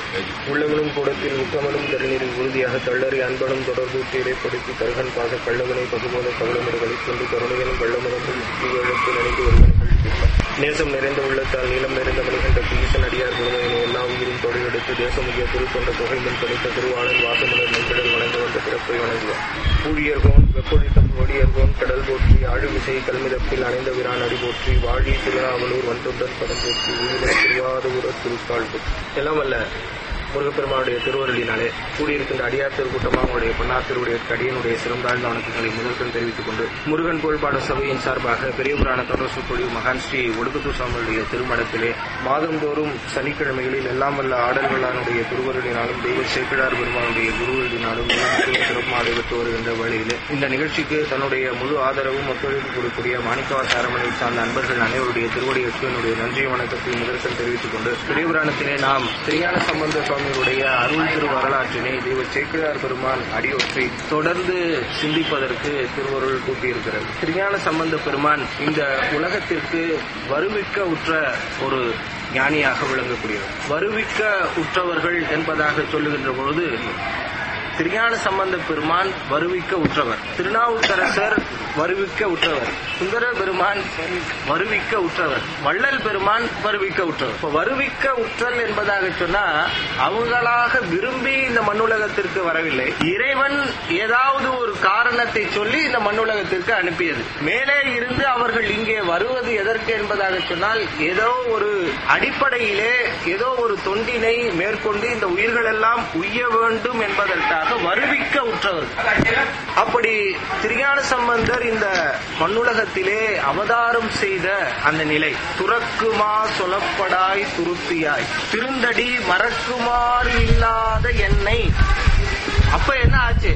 உள்ளவனும் கூடத்தில் உத்தமனும் தருநீரில் உறுதியாக தள்ளறி அன்பனும் தொடர்பு ஏற்படுத்தி தருகன் பாச கள்ளவனை பகுபோத கவலமுறைகளை கொண்டு கருணையனும் வெள்ளமுறந்து எழுத்து நினைந்து ஒருவனை கழிப்பிப்பார் நேசம் நிறைந்த உள்ளத்தால் நீளம் நிறைந்த மணிகண்ட பீசன் அடியார் குருமையினை எல்லா உயிரும் தொழிலெடுத்து தேசமுகிய திருக்கொண்ட தொகைமுன் கணித்த திருவாளன் வாசமலர் மென்கடல் வணங்க வந்த பிறப்பை வணங்குவார் ஊழியர்கோன் வெப்பொழித்தம் ஓடியர்கோன் கடல் போற்றி ஆழுமிசை கல்மிதப்பில் அணைந்த விரான் அடி போற்றி வாழி திருநாவலூர் வன்தொண்டன் பதம் போற்றி ஊழியர் திருவாதூர திருக்கால் போற்றி எல்லாம் அல்ல முருகப்பெருமானுடைய திருவருளினாலே கூடியிருக்கின்ற அடியார் திருக்கூட்டமாக அவனுடைய பொன்னார் திருவுடைய கடியனுடைய சிறந்தாழ்ந்த வணக்கங்களை முதற்கண் தெரிவித்துக் கொண்டு முருகன் கோள்பாடு சபையின் சார்பாக பெரிய புராண தொடர் சொற்பொழிவு மகான் ஸ்ரீ ஒடுக்குத்தூர் சுவாமியுடைய திருமணத்திலே மாதந்தோறும் சனிக்கிழமைகளில் எல்லாம் வல்ல ஆடல்களானுடைய திருவருளினாலும் தெய்வ சேக்கிழார் பெருமானுடைய குருவருளினாலும் சிறப்பாக நடைபெற்று வருகின்ற வேளையிலே இந்த நிகழ்ச்சிக்கு தன்னுடைய முழு ஆதரவும் ஒத்துழைப்பு கொடுக்கக்கூடிய மாணிக்கவாச அரமனை சார்ந்த அன்பர்கள் அனைவருடைய திருவடியற்கு என்னுடைய நன்றி வணக்கத்தை முதற்கண் தெரிவித்துக் கொண்டு பெரிய புராணத்திலே நாம் திருஞான சம்பந்த சுவாமியுடைய அருள் திரு வரலாற்றினை தெய்வ சேக்கிழார் பெருமான் அடியொற்றி தொடர்ந்து சிந்திப்பதற்கு திருவருள் கூட்டியிருக்கிறது திருஞான சம்பந்த பெருமான் இந்த உலகத்திற்கு வருவிக்க உற்ற ஒரு ஞானியாக விளங்கக்கூடியவர் வருவிக்க உற்றவர்கள் என்பதாக சொல்லுகின்ற பொழுது திருஞான சம்பந்த பெருமான் வருவிக்க உற்றவர் திருநாவுக்கரசர் வருவிக்க உற்றவர் சுந்தர பெருமான் வருவிக்க உற்றவர் வள்ளல் பெருமான் வருவிக்க உற்றவர் இப்ப வருவிக்க உற்றல் என்பதாக சொன்னா அவங்களாக விரும்பி இந்த மண்ணுலகத்திற்கு வரவில்லை இறைவன் ஏதாவது ஒரு காரணத்தை சொல்லி இந்த மண்ணுலகத்திற்கு அனுப்பியது மேலே இருந்து அவர்கள் இங்கே வருவது எதற்கு என்பதாக சொன்னால் ஏதோ ஒரு அடிப்படையிலே ஏதோ ஒரு தொண்டினை மேற்கொண்டு இந்த உயிர்கள் எல்லாம் உய்ய வேண்டும் என்பதற்காக வருவிக்க உற்றவர்கள் அப்படி திருஞான சம்பந்தர் இந்த மண்ணுலகத்திலே அவதாரம் செய்த அந்த நிலை துறக்குமா சொலப்படாய் துருத்தியாய் திருந்தடி மறக்குமாறு இல்லாத எண்ணெய் அப்ப என்ன ஆச்சு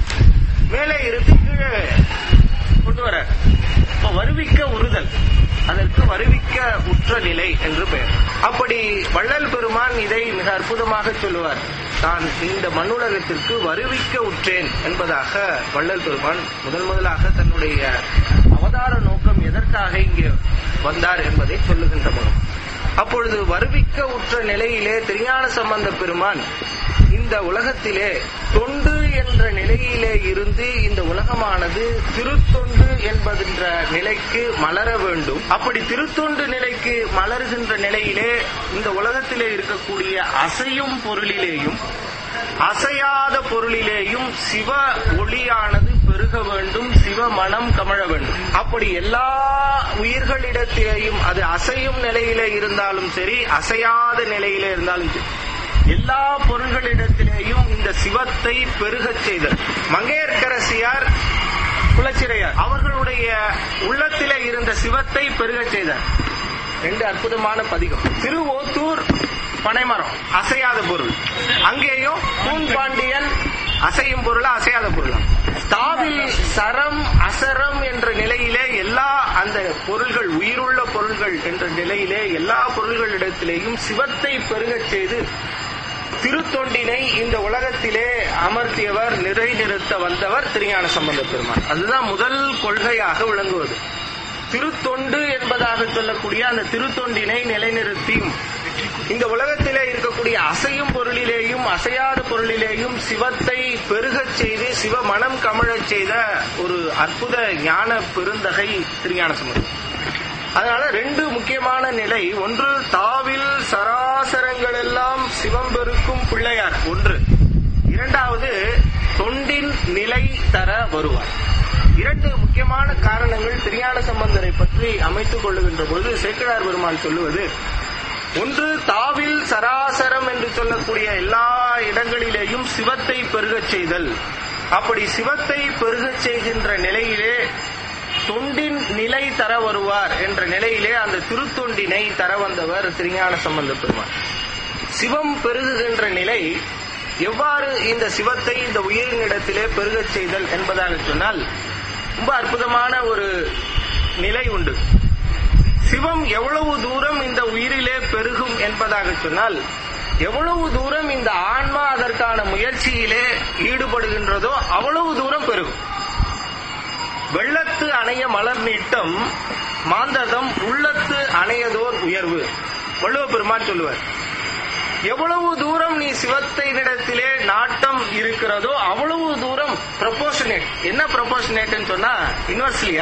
மேலே இருந்து கீழே கொண்டு வர இப்ப வருவிக்க உறுதல் அதற்கு வருவிக்க உற்ற நிலை என்று பெயர் அப்படி வள்ளல் பெருமான் இதை மிக அற்புதமாக சொல்லுவார் தான் இந்த மண்ணுலகத்திற்கு வருவிக்க உற்றேன் என்பதாக வள்ளல் பெருமான் முதல் முதலாக தன்னுடைய அவதார நோக்கம் எதற்காக இங்கே வந்தார் என்பதை சொல்லுகின்ற முகம் அப்பொழுது வருவிக்க உற்ற நிலையிலே திருஞான சம்பந்த பெருமான் இந்த உலகத்திலே தொண்டு என்ற நிலையிலே இருந்து இந்த உலகமானது திருத்தொண்டு என்பதென்ற நிலைக்கு மலர வேண்டும் அப்படி திருத்தொண்டு நிலைக்கு மலருகின்ற நிலையிலே இந்த உலகத்திலே இருக்கக்கூடிய அசையும் பொருளிலேயும் அசையாத பொருளிலேயும் சிவ ஒளியானது பெருக வேண்டும் சிவ மனம் கமழ வேண்டும் அப்படி எல்லா உயிர்களிடத்திலேயும் அது அசையும் நிலையிலே இருந்தாலும் சரி அசையாத நிலையிலே இருந்தாலும் சரி எல்லா பொருள்களிடத்திலேயும் இந்த சிவத்தை பெருகச் செய்தல் மங்கையர்க்கரசியார் குலச்சிறையார் அவர்களுடைய உள்ளத்திலே இருந்த சிவத்தை பெருகச் செய்தார் ரெண்டு அற்புதமான பதிகம் திருவோத்தூர் பனைமரம் அசையாத பொருள் அங்கேயும் பூன் பாண்டியன் அசையும் பொருளா அசையாத பொருளா தாவில் சரம் அசரம் என்ற நிலையிலே எல்லா அந்த பொருள்கள் உயிருள்ள பொருள்கள் என்ற நிலையிலே எல்லா பொருள்களிடத்திலேயும் சிவத்தை பெருகச் செய்து திருத்தொண்டினை இந்த உலகத்திலே அமர்த்தியவர் நிறைநிறுத்த வந்தவர் திருஞான சம்பந்த பெருமான் அதுதான் முதல் கொள்கையாக விளங்குவது திருத்தொண்டு என்பதாக சொல்லக்கூடிய அந்த திருத்தொண்டினை நிலைநிறுத்தி இந்த உலகத்திலே இருக்கக்கூடிய அசையும் பொருளிலேயும் அசையாத பொருளிலேயும் சிவத்தை பெருகச் செய்து சிவ மனம் கமழச் செய்த ஒரு அற்புத ஞான பெருந்தகை திருஞான சம்பந்தம் அதனால ரெண்டு முக்கியமான நிலை ஒன்று தாவில் சராசரங்கள் எல்லாம் சிவம் பெருக்கும் பிள்ளையார் ஒன்று இரண்டாவது தொண்டின் நிலை தர வருவார் இரண்டு முக்கியமான காரணங்கள் திருஞான சம்பந்தரை பற்றி அமைத்துக் கொள்ளுகின்ற பொழுது சேக்கிழார் பெருமான் சொல்லுவது ஒன்று தாவில் சராசரம் என்று சொல்லக்கூடிய எல்லா இடங்களிலேயும் சிவத்தை பெருகச் செய்தல் அப்படி சிவத்தை பெருகச் செய்கின்ற நிலையிலே தொண்டின் நிலை தர வருவார் என்ற நிலையிலே அந்த திருத்தொண்டினை தர வந்தவர் திருஞான சம்பந்த பெருமான் சிவம் பெருகுகின்ற நிலை எவ்வாறு இந்த சிவத்தை இந்த உயிரினிடத்திலே பெருகச் செய்தல் என்பதாக சொன்னால் ரொம்ப அற்புதமான ஒரு நிலை உண்டு சிவம் எவ்வளவு தூரம் இந்த உயிரிலே பெருகும் என்பதாக சொன்னால் எவ்வளவு தூரம் இந்த ஆன்மா அதற்கான முயற்சியிலே ஈடுபடுகின்றதோ அவ்வளவு தூரம் பெருகும் வெள்ளத்து அணைய மலர் நீட்டம் மாந்ததம் உள்ளத்து அணையதோர் உயர்வு வள்ளுவ பெருமான் சொல்லுவார் எவ்வளவு தூரம் நீ சிவத்தினிடத்திலே நாட்டம் இருக்கிறதோ அவ்வளவு தூரம் ப்ரொபோஷனேட் என்ன ப்ரொபோஷனேட்னு சொன்னா இன்வெர்ஸ்லியா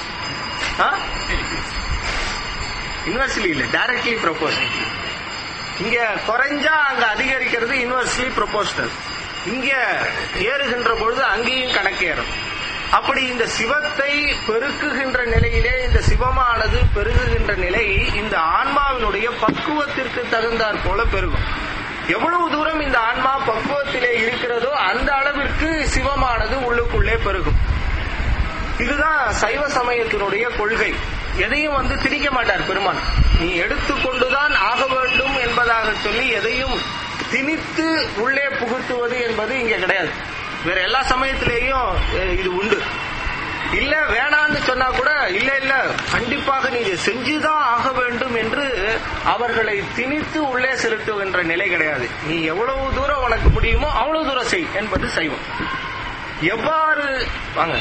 இன்வெர்ஸ்லி இல்ல டைரக்ட்லி ப்ரொபோஷனல் இங்க குறைஞ்சா அங்க அதிகரிக்கிறது இன்வெர்ஸ்லி ப்ரொபோஷனல் இங்க ஏறுகின்ற பொழுது அங்கேயும் கணக்கேறும் அப்படி இந்த சிவத்தை பெருக்குகின்ற நிலையிலே இந்த சிவமானது பெருகுகின்ற நிலை இந்த ஆன்மாவினுடைய பக்குவத்திற்கு தகுந்தாற் போல பெருகும் எவ்வளவு தூரம் இந்த ஆன்மா பக்குவத்திலே இருக்கிறதோ அந்த அளவிற்கு சிவமானது உள்ளுக்குள்ளே பெருகும் இதுதான் சைவ சமயத்தினுடைய கொள்கை எதையும் வந்து திணிக்க மாட்டார் பெருமான் நீ எடுத்துக்கொண்டுதான் ஆக வேண்டும் என்பதாக சொல்லி எதையும் திணித்து உள்ளே புகுத்துவது என்பது இங்க கிடையாது வேற எல்லா சமயத்திலேயும் அஹ், இது உண்டு இல்ல வேணான்னு சொன்னா கூட இல்ல இல்ல கண்டிப்பாக நீ இதை செஞ்சுதான் ஆக வேண்டும் என்று அவர்களை திணித்து உள்ளே செலுத்துகின்ற நிலை கிடையாது நீ எவ்வளவு தூரம் உனக்கு முடியுமோ அவ்வளவு தூரம் செய் என்பது சைவம் எவ்வாறு வாங்க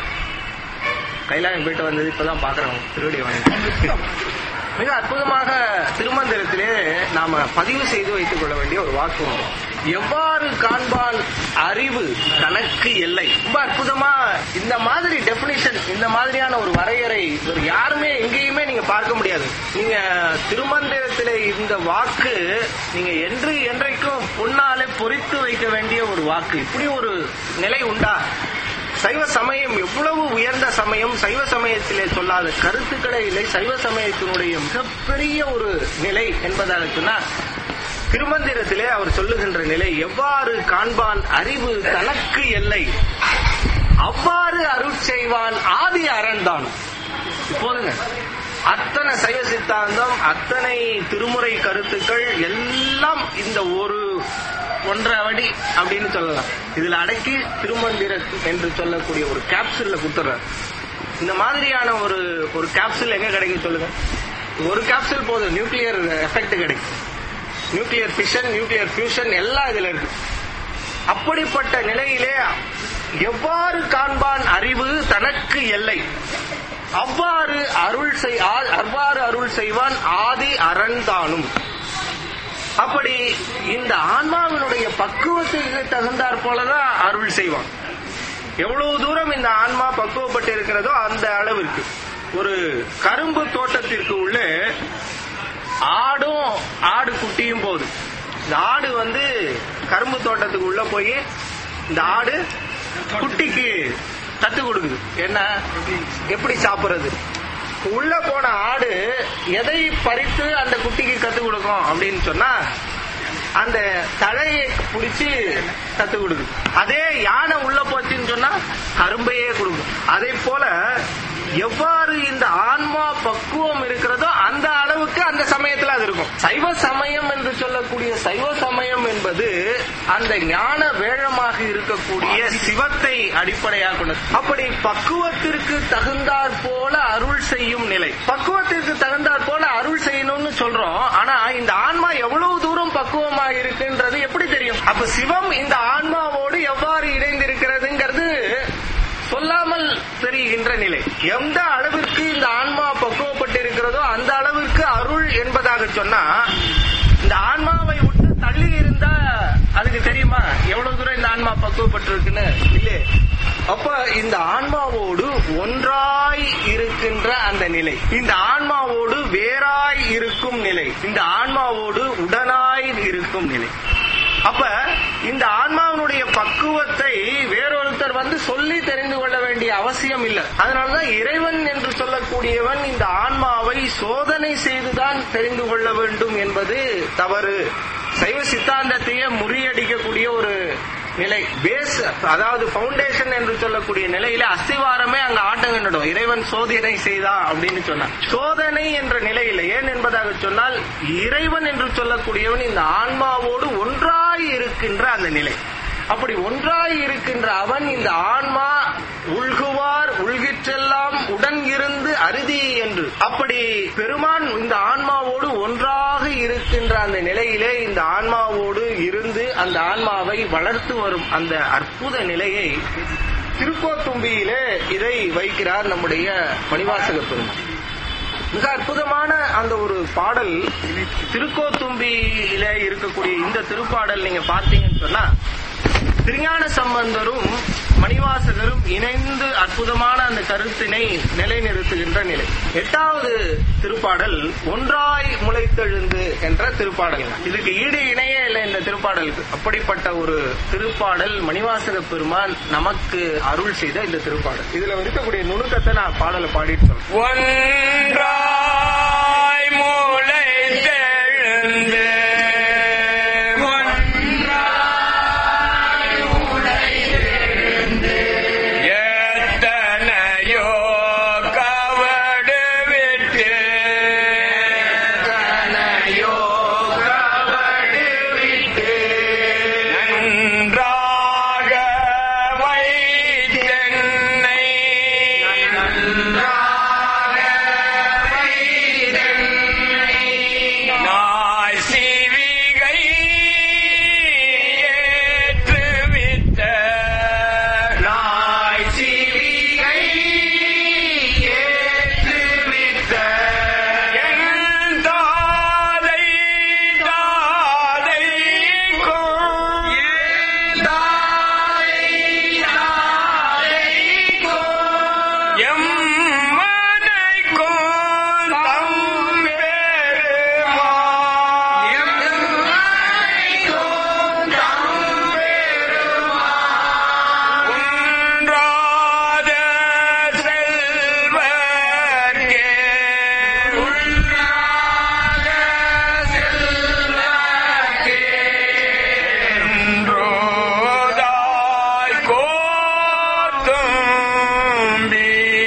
கைலாயம் போயிட்டு வந்தது இப்பதான் பாக்குறோம் திருவடி வாங்கி மிக அற்புதமாக திருமந்திரத்திலே நாம பதிவு செய்து வைத்துக் கொள்ள வேண்டிய ஒரு வாக்கு உண்டு. எவ்வாறு காண்பான் அறிவு தனக்கு எல்லை ரொம்ப அற்புதமா இந்த மாதிரி டெபினிஷன் இந்த மாதிரியான ஒரு வரையறை ஒரு யாருமே எங்கேயுமே நீங்க பார்க்க முடியாது நீங்க திருமந்திரத்திலே இந்த வாக்கு நீங்க என்று என்றைக்கும் பொன்னாலே பொறித்து வைக்க வேண்டிய ஒரு வாக்கு இப்படி ஒரு நிலை உண்டா சைவ சமயம் எவ்வளவு உயர்ந்த சமயம் சைவ சமயத்திலே சொல்லாத கருத்துக்களே இல்லை சைவ சமயத்தினுடைய மிகப்பெரிய ஒரு நிலை என்பதாக சொன்னா திருமந்திரத்திலே அவர் சொல்லுகின்ற நிலை எவ்வாறு காண்பான் அறிவு தனக்கு எல்லை அவ்வாறு அருட்செய்வான் ஆதி அறந்தான் இப்போதுங்க அத்தனை சைவ சித்தாந்தம் அத்தனை திருமுறை கருத்துக்கள் எல்லாம் இந்த ஒரு ஒன்றரை அடி அப்படின்னு சொல்லலாம் இதுல அடக்கி திருமந்திர என்று சொல்லக்கூடிய ஒரு கேப்சூல்ல குத்துறார் இந்த மாதிரியான ஒரு ஒரு கேப்சூல் எங்க கிடைக்கும் சொல்லுங்க ஒரு கேப்சூல் போதும் நியூக்ளியர் எஃபெக்ட் கிடைக்கும் நியூக்ளியர் ஃபிஷன் நியூக்ளியர் ஃபியூஷன் எல்லாம் இதுல இருக்கு அப்படிப்பட்ட நிலையிலே எவ்வாறு காண்பான் அறிவு தனக்கு எல்லை அவ்வாறு அருள் செய் ஆ- அவ்வாறு அருள் செய்வான் ஆதி அறந்தானும் அப்படி இந்த ஆன்மாவினுடைய பக்குவத்துக்கு தகுந்தாற் போலதான் அருள் செய்வான் எவ்வளவு தூரம் இந்த ஆன்மா பக்குவப்பட்டு இருக்கிறதோ அந்த அளவிற்கு ஒரு கரும்பு தோட்டத்திற்கு உள்ளே ஆடும் ஆடு குட்டியும் போகுது இந்த ஆடு வந்து கரும்பு தோட்டத்துக்கு உள்ள போய் இந்த ஆடு குட்டிக்கு கத்து கொடுக்குது என்ன எப்படி சாப்பிடுறது உள்ள போன ஆடு எதை பறித்து அந்த குட்டிக்கு கத்து கொடுக்கும் அப்படின்னு சொன்னா அந்த தழையை பிடிச்சு கத்து கொடுக்குது அதே யானை உள்ள போச்சுன்னு சொன்னா கரும்பையே கொடுக்கும் அதே போல எவ்வாறு இந்த ஆன்மா பக்குவம் இருக்கிறதோ அந்த அளவுக்கு அந்த சமயத்துல அது இருக்கும் சைவ சமயம் என்று சொல்லக்கூடிய சைவ சமயம் என்பது அந்த ஞான வேழமாக இருக்கக்கூடிய சிவத்தை அடிப்படையாக கொண்டது அப்படி பக்குவத்திற்கு தகுந்தாற் போல அருள் செய்யும் நிலை பக்குவத்திற்கு தகுந்தாற் போல அருள் செய்யணும்னு சொல்றோம் ஆனா இந்த ஆன்மா எவ்வளவு தூரம் பக்குவமாக இருக்குன்றது எப்படி தெரியும் அப்ப சிவம் இந்த ஆன்மாவோடு எவ்வாறு இணைந்திருக்கிறதுங்கிறது சொல்லாமல் தெரிகின்ற நிலை எந்த அளவிற்கு இந்த ஆன்மா பக்குவப்பட்டிருக்கிறதோ அந்த அளவிற்கு அருள் என்பதாக சொன்னா இந்த ஆன்மாவை விட்டு தள்ளி இருந்தா அதுக்கு தெரியுமா எவ்வளவு தூரம் இந்த ஆன்மா பக்குவப்பட்டிருக்குன்னு இல்லையே அப்ப இந்த ஆன்மாவோடு ஒன்றாய் இருக்கின்ற அந்த நிலை இந்த ஆன்மாவோடு வேறாய் இருக்கும் நிலை இந்த ஆன்மாவோடு உடனாய் இருக்கும் நிலை அப்ப இந்த ஆன்மாவினுடைய பக்குவத்தை வேறொருத்தர் வந்து சொல்லி தெரிந்து கொள்ள வேண்டிய அவசியம் இல்லை அதனாலதான் இறைவன் என்று சொல்லக்கூடியவன் இந்த ஆன்மாவை சோதனை செய்துதான் தெரிந்து கொள்ள வேண்டும் என்பது தவறு சைவ சித்தாந்தத்தையே முறியடிக்கக்கூடிய ஒரு நிலை பேஸ் அதாவது பவுண்டேஷன் என்று சொல்லக்கூடிய நிலையில அஸ்திவாரமே அங்க ஆட்டங்கண்டிடும் இறைவன் சோதனை செய்தா அப்படின்னு சொன்னார் சோதனை என்ற நிலையில ஏன் என்பதாக சொன்னால் இறைவன் என்று சொல்லக்கூடியவன் இந்த ஆன்மாவோடு ஒன்றாய் இருக்கின்ற அந்த நிலை அப்படி ஒன்றாய் இருக்கின்ற அவன் இந்த ஆன்மா உள்குவார் உள்கிற்றெல்லாம் உடன் இருந்து அருதி என்று அப்படி பெருமான் இந்த ஆன்மாவோடு ஒன்றாக இருக்கின்ற அந்த நிலையிலே இந்த ஆன்மாவோடு இருந்து அந்த ஆன்மாவை வளர்த்து வரும் அந்த அற்புத நிலையை திருக்கோத்தும்பியிலே இதை வைக்கிறார் நம்முடைய மணிவாசக பெருமான் மிக அற்புதமான அந்த ஒரு பாடல் திருக்கோத்தும்பியில இருக்கக்கூடிய இந்த திருப்பாடல் நீங்க பார்த்தீங்கன்னு சொன்னா திருஞான சம்பந்தரும் மணிவாசகரும் இணைந்து அற்புதமான அந்த கருத்தினை நிலைநிறுத்துகின்ற நிலை எட்டாவது திருப்பாடல் ஒன்றாய் முளைத்தெழுந்து என்ற திருப்பாடல் இதுக்கு ஈடு இணையே இல்லை இந்த திருப்பாடலுக்கு அப்படிப்பட்ட ஒரு திருப்பாடல் மணிவாசக பெருமான் நமக்கு அருள் செய்த இந்த திருப்பாடல் இதுல இருக்கக்கூடிய நுணுக்கத்தை நான் பாடலை பாடிட்டு சொல்றேன் ஒன்றாய் முளைத்தெழுந்து எத்தனையோ கவடு விட்டு நன்றாக வைத்தென்னை நாய் சிவிகை ஏற்றுவித்த நாய் சிவிகை ஏற்றுவித்த என் தாதை தாதை எம்மனைக்கும் உன்றாத செல்வர்க்கே உன்றாத செல்வர்க்கே என்றோதாய் கோத்தும்பி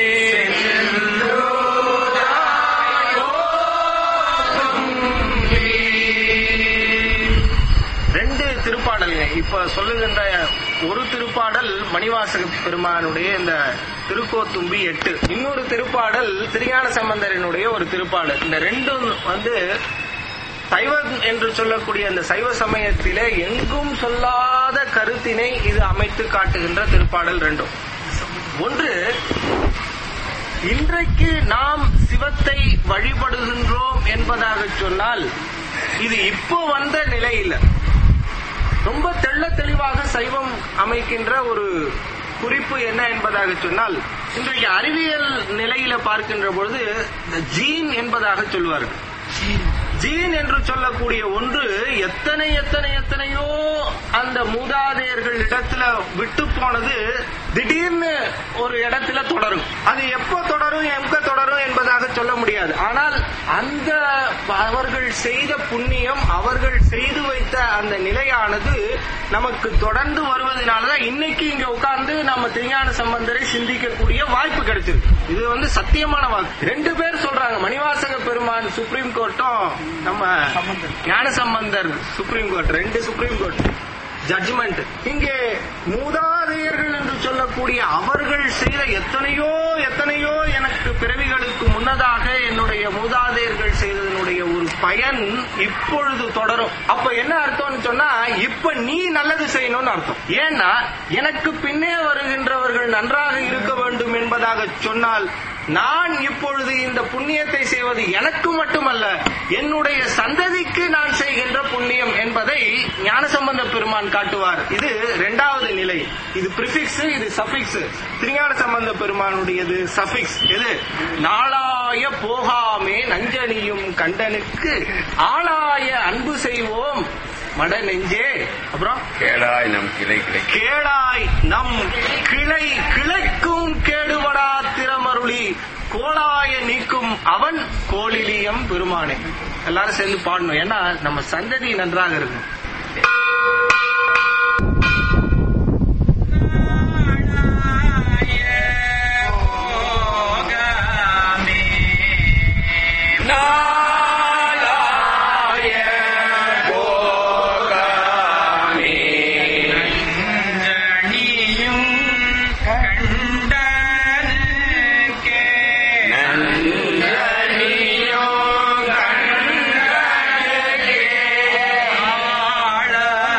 ரெண்டு திருப்பாடல்ங்க இப்ப சொல்லுகின்ற ஒரு திருப்பாடல் மணிவாசக பெருமானுடைய இந்த திருக்கோத்தும்பி எட்டு இன்னொரு திருப்பாடல் திருஞான சம்பந்தரனுடைய ஒரு திருப்பாடல் இந்த ரெண்டும் வந்து சைவம் என்று சொல்லக்கூடிய அந்த சைவ சமயத்திலே எங்கும் சொல்லாத கருத்தினை இது அமைத்து காட்டுகின்ற திருப்பாடல் ரெண்டும் ஒன்று இன்றைக்கு நாம் சிவத்தை வழிபடுகின்றோம் என்பதாக சொன்னால் இது இப்போ வந்த நிலை இல்ல ரொம்ப தெள்ள தெளிவாக சைவம் அமைக்கின்ற ஒரு குறிப்பு என்ன என்பதாக சொன்னால் இன்றைக்கு அறிவியல் நிலையில பார்க்கின்ற பொழுது ஜீன் என்பதாக சொல்வார்கள் ஜீன் என்று சொல்லக்கூடிய ஒன்று எத்தனை எத்தனை எத்தனையோ அந்த மூதாதையர்கள் இடத்துல விட்டு போனது திடீர்னு ஒரு இடத்துல தொடரும் அது எப்போ தொடரும் எங்க தொடரும் என்பதாக சொல்ல முடியாது ஆனால் அந்த அவர்கள் செய்த புண்ணியம் அவர்கள் செய்து வைத்த அந்த நிலையானது நமக்கு தொடர்ந்து வருவதனாலதான் இன்னைக்கு இங்க உட்கார்ந்து நம்ம திருஞான சம்பந்தரை சிந்திக்கக்கூடிய வாய்ப்பு கிடைச்சிருக்கு இது வந்து சத்தியமான வாக்கு ரெண்டு பேர் சொல்றாங்க மணிவாசக பெருமான் சுப்ரீம் கோர்ட்டும் நம்ம ஞான சம்பந்தர் சுப்ரீம் கோர்ட் ரெண்டு சுப்ரீம் கோர்ட் ஜட்ஜ்மெண்ட் இங்கே மூதாதையர்கள் என்று சொல்லக்கூடிய அவர்கள் செய்த எத்தனையோ எத்தனையோ எனக்கு பிறவிகளுக்கு முன்னதாக என்னுடைய மூதாதையர்கள் செய்ததனுடைய ஒரு பயன் இப்பொழுது தொடரும் அப்ப என்ன அர்த்தம்னு சொன்னா இப்ப நீ நல்லது செய்யணும்னு அர்த்தம் ஏன்னா எனக்கு பின்னே வருகின்றவர்கள் நன்றாக இருக்க வேண்டும் என்பதாக சொன்னால் நான் இப்பொழுது இந்த புண்ணியத்தை செய்வது எனக்கு மட்டுமல்ல என்னுடைய சந்ததிக்கு நான் செய்கின்ற புண்ணியம் என்பதை ஞானசம்பந்த பெருமான் காட்டுவார் இது இரண்டாவது நிலை இது பிரிபிக்ஸ் இது சஃபிக்ஸ் திருஞான சம்பந்த பெருமானுடையது சஃபிக்ஸ் எது நாளாய போகாமே நஞ்சனியும் கண்டனுக்கு ஆளாய அன்பு செய்வோம் மட நெஞ்சே அப்புறம் கேளாய் நம் கிளை கிளை கேளாய் நம் கிளை கிளைக்கும் கேடுபடா திறமருளி கோளாய நீக்கும் அவன் கோளிலியம் பெருமானே எல்லாரும் சேர்ந்து பாடணும் ஏன்னா நம்ம சந்ததி நன்றாக இருக்கும் நாளாய போகாமே நீயும் கண்டனுக்கே நன்றியோ கண்டனுக்கே ஆளாய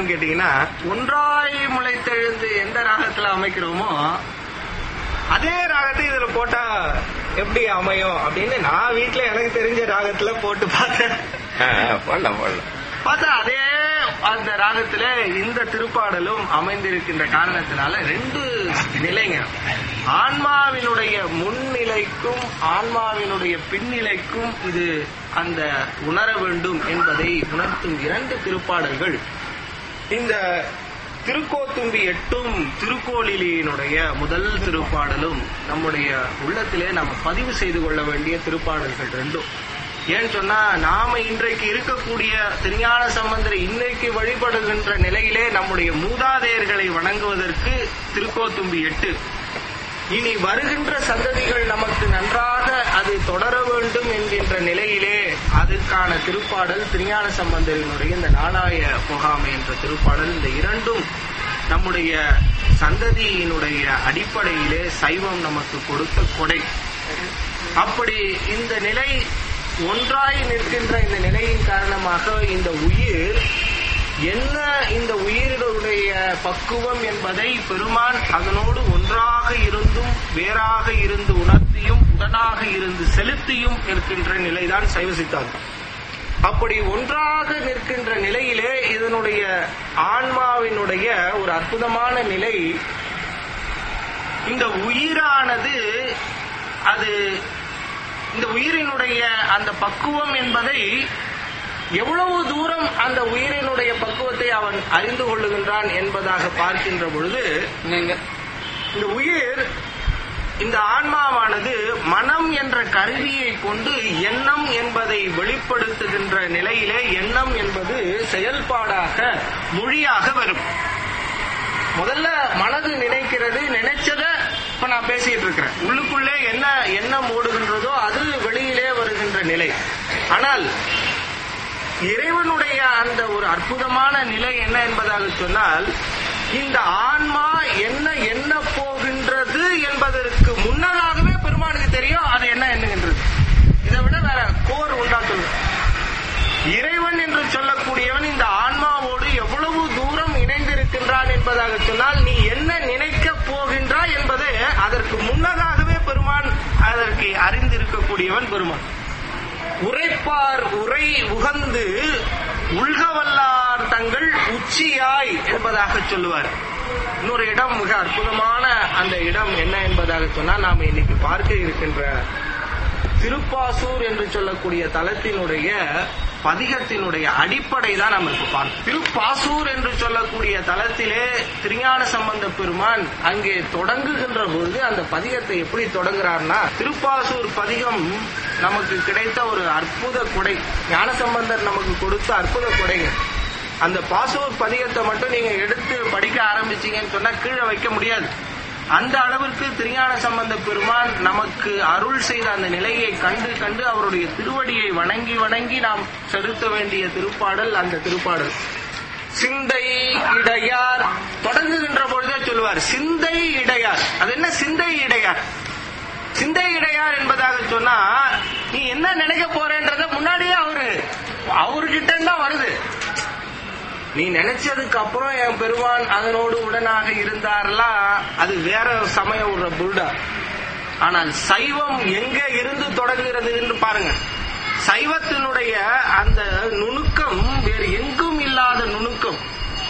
என்னன்னு கேட்டீங்கன்னா ஒன்றாய் முளைத்தெழுந்து எந்த ராகத்துல அமைக்கிறோமோ அதே ராகத்தை இதுல போட்டா எப்படி அமையும் அப்படின்னு நான் வீட்ல எனக்கு தெரிஞ்ச ராகத்துல போட்டு பார்த்தேன் போடலாம் போடலாம் பார்த்தா அதே அந்த ராகத்துல இந்த திருப்பாடலும் அமைந்திருக்கின்ற காரணத்தினால ரெண்டு நிலைங்க ஆன்மாவினுடைய முன்னிலைக்கும் ஆன்மாவினுடைய பின்னிலைக்கும் இது அந்த உணர வேண்டும் என்பதை உணர்த்தும் இரண்டு திருப்பாடல்கள் இந்த திருக்கோத்தும்பி எட்டும் திருக்கோளிலியினுடைய முதல் திருப்பாடலும் நம்முடைய உள்ளத்திலே நம்ம பதிவு செய்து கொள்ள வேண்டிய திருப்பாடல்கள் ரெண்டும் ஏன்னு சொன்னா நாம இன்றைக்கு இருக்கக்கூடிய திருஞான சம்பந்தரை இன்னைக்கு வழிபடுகின்ற நிலையிலே நம்முடைய மூதாதையர்களை வணங்குவதற்கு திருக்கோத்தும்பி எட்டு இனி வருகின்ற சந்ததிகள் நமக்கு நன்றாக அது தொடர வேண்டும் என்கின்ற நிலையிலே அதுக்கான திருப்பாடல் திருஞான சம்பந்தரினுடைய இந்த நாளாய முகாமை என்ற திருப்பாடல் இந்த இரண்டும் நம்முடைய சந்ததியினுடைய அடிப்படையிலே சைவம் நமக்கு கொடுத்த கொடை அப்படி இந்த நிலை ஒன்றாய் நிற்கின்ற இந்த நிலையின் காரணமாக இந்த உயிர் என்ன இந்த உயிரினுடைய பக்குவம் என்பதை பெருமான் அதனோடு ஒன்றாக இருந்தும் வேறாக இருந்து உணர்த்தியும் உடனாக இருந்து செலுத்தியும் இருக்கின்ற நிலைதான் சைவ சித்தாந்தம் அப்படி ஒன்றாக நிற்கின்ற நிலையிலே இதனுடைய ஆன்மாவினுடைய ஒரு அற்புதமான நிலை இந்த உயிரானது அது இந்த உயிரினுடைய அந்த பக்குவம் என்பதை எவ்வளவு தூரம் அந்த உயிரினுடைய பக்குவத்தை அவன் அறிந்து கொள்ளுகின்றான் என்பதாக பார்க்கின்ற பொழுது நீங்க இந்த உயிர் இந்த ஆன்மாவானது மனம் என்ற கருவியை கொண்டு எண்ணம் என்பதை வெளிப்படுத்துகின்ற நிலையிலே எண்ணம் என்பது செயல்பாடாக மொழியாக வரும் முதல்ல மனது நினைக்கிறது நினைச்சத இப்ப நான் பேசிட்டு இருக்கிறேன் உள்ளுக்குள்ளே என்ன எண்ணம் ஓடுகின்றதோ அது வெளியிலே வருகின்ற நிலை ஆனால் இறைவனுடைய அந்த ஒரு அற்புதமான நிலை என்ன என்பதாக சொன்னால் இந்த ஆன்மா என்ன எண்ண போகின்றது என்பதற்கு முன்னதாகவே பெருமானுக்கு தெரியும் அது என்ன எண்ணுகின்றது இதை விட வேற கோர் உண்டா சொல்லுங்க இறைவன் என்று சொல்லக்கூடியவன் இந்த ஆன்மாவோடு எவ்வளவு தூரம் இணைந்திருக்கின்றான் என்பதாக சொன்னால் நீ என்ன நினைக்க போகின்றாய் என்பது அதற்கு முன்னதாகவே பெருமான் அதற்கு அறிந்திருக்கக்கூடியவன் பெருமான் உரைப்பார் உரை உகந்து உள்கவல்லார் தங்கள் உச்சியாய் என்பதாக சொல்லுவார் இன்னொரு இடம் மிக அற்புதமான அந்த இடம் என்ன என்பதாக சொன்னால் நாம் இன்னைக்கு பார்க்க இருக்கின்ற திருப்பாசூர் என்று சொல்லக்கூடிய தலத்தினுடைய பதிகத்தினுடைய அடிப்படை தான் நம்ம இப்ப பார்க்கணும் திருப்பாசூர் என்று சொல்லக்கூடிய தலத்திலே திருஞான சம்பந்த பெருமான் அங்கே தொடங்குகின்ற பொழுது அந்த பதிகத்தை எப்படி தொடங்குறார்னா திருப்பாசூர் பதிகம் நமக்கு கிடைத்த ஒரு அற்புத கொடை ஞானசம்பந்தர் நமக்கு கொடுத்த அற்புத கொடைங்க அந்த பாசூர் பதிகத்தை மட்டும் நீங்க எடுத்து படிக்க ஆரம்பிச்சீங்கன்னு சொன்னா கீழே வைக்க முடியாது அந்த அளவிற்கு திருஞான சம்பந்த பெருமான் நமக்கு அருள் செய்த அந்த நிலையை கண்டு கண்டு அவருடைய திருவடியை வணங்கி வணங்கி நாம் செலுத்த வேண்டிய திருப்பாடல் அந்த திருப்பாடல் சிந்தை இடையார் தொடங்குகின்ற பொழுதே சொல்லுவார் சிந்தை இடையார் அது என்ன சிந்தை இடையார் சிந்தை இடையார் என்பதாக சொன்னா நீ என்ன நினைக்க போறேன்றத முன்னாடியே அவரு அவர்கிட்ட தான் வருது நீ நினைச்சதுக்கு அப்புறம் என் பெருமான் அதனோடு உடனாக இருந்தார்லாம் அது வேற சமயம் ஒரு புல்டா ஆனால் சைவம் எங்க இருந்து தொடங்குகிறது என்று பாருங்க சைவத்தினுடைய அந்த நுணுக்கம் வேறு எங்கும் இல்லாத நுணுக்கம்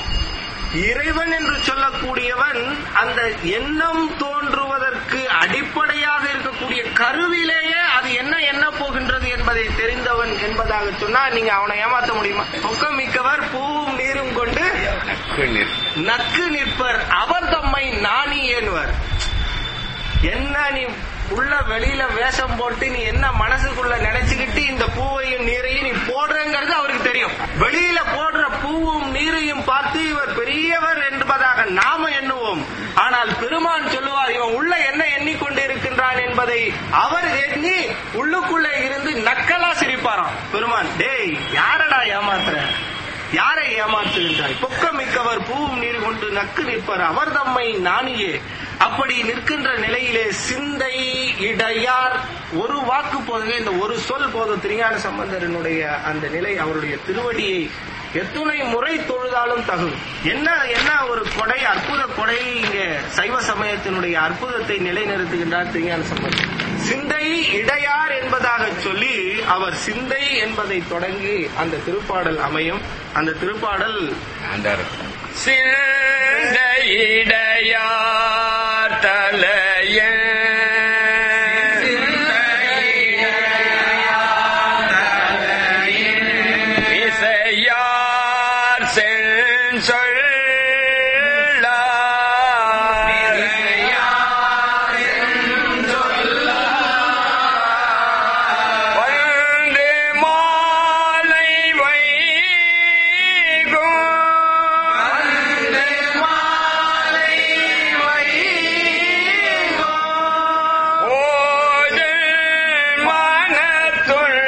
இறைவன் என்று சொல்லக்கூடியவன் அந்த எண்ணம் தோன்றுவதற்கு அடிப்படையாக இருக்கக்கூடிய கருவிலேயே அது என்ன எண்ண போகின்றது என்பதை தெரிந்தவன் என்பதாக சொன்னா நீங்க அவனை ஏமாத்த முடியுமா பொக்கம் மிக்கவர் பூவும் நீரும் கொண்டு கண்ணீர் நக்கு நிற்பர் அவர் தம்மை நாணி ஏனுவர் என்ன நீ உள்ள வெளியில வேஷம் போட்டு நீ என்ன மனசுக்குள்ள நினைச்சுக்கிட்டு இந்த பூவையும் நீரையும் நீ போடுறங்கிறது அவருக்கு தெரியும் வெளியில போடுற பூவும் நீரையும் பார்த்து இவர் பெரியவர் என்பதாக நாம எண்ணுவோம் ஆனால் பெருமான் சொல்லுவார் இவன் உள்ள என்ன எண்ணிக்கொண்டு இருக்கின்றான் என்பதை அவர் எண்ணி உள்ளுக்குள்ள இருந்து நக்கலா சிரிப்பாராம் பெருமான் டேய் யாரடா ஏமாத்துற யாரை ஏமாற்றுகின்றாய் பொக்கமிக்கவர் பூவும் நீர் கொண்டு நக்கு நிற்பர் அவர் தம்மை நாணியே அப்படி நிற்கின்ற நிலையிலே சிந்தை இடையார் ஒரு வாக்கு போதுங்க இந்த ஒரு சொல் போதும் திருஞான சம்பந்தரனுடைய அந்த நிலை அவருடைய திருவடியை எத்துணை முறை தொழுதாலும் தகும் என்ன என்ன ஒரு கொடை அற்புத கொடை இங்க சைவ சமயத்தினுடைய அற்புதத்தை நிலைநிறுத்துகின்றார் திருஞான சம்பந்தர் சிந்தை இடையார் என்பதாக சொல்லி அவர் சிந்தை என்பதை தொடங்கி அந்த திருப்பாடல் அமையும் அந்த திருப்பாடல் அந்த அர்த்தம் சிந்தையிடையார் தலைய இசையார் செஞ்சொல்ல வந்து மாலை வைகும் ஓதல் மனத்துள்ள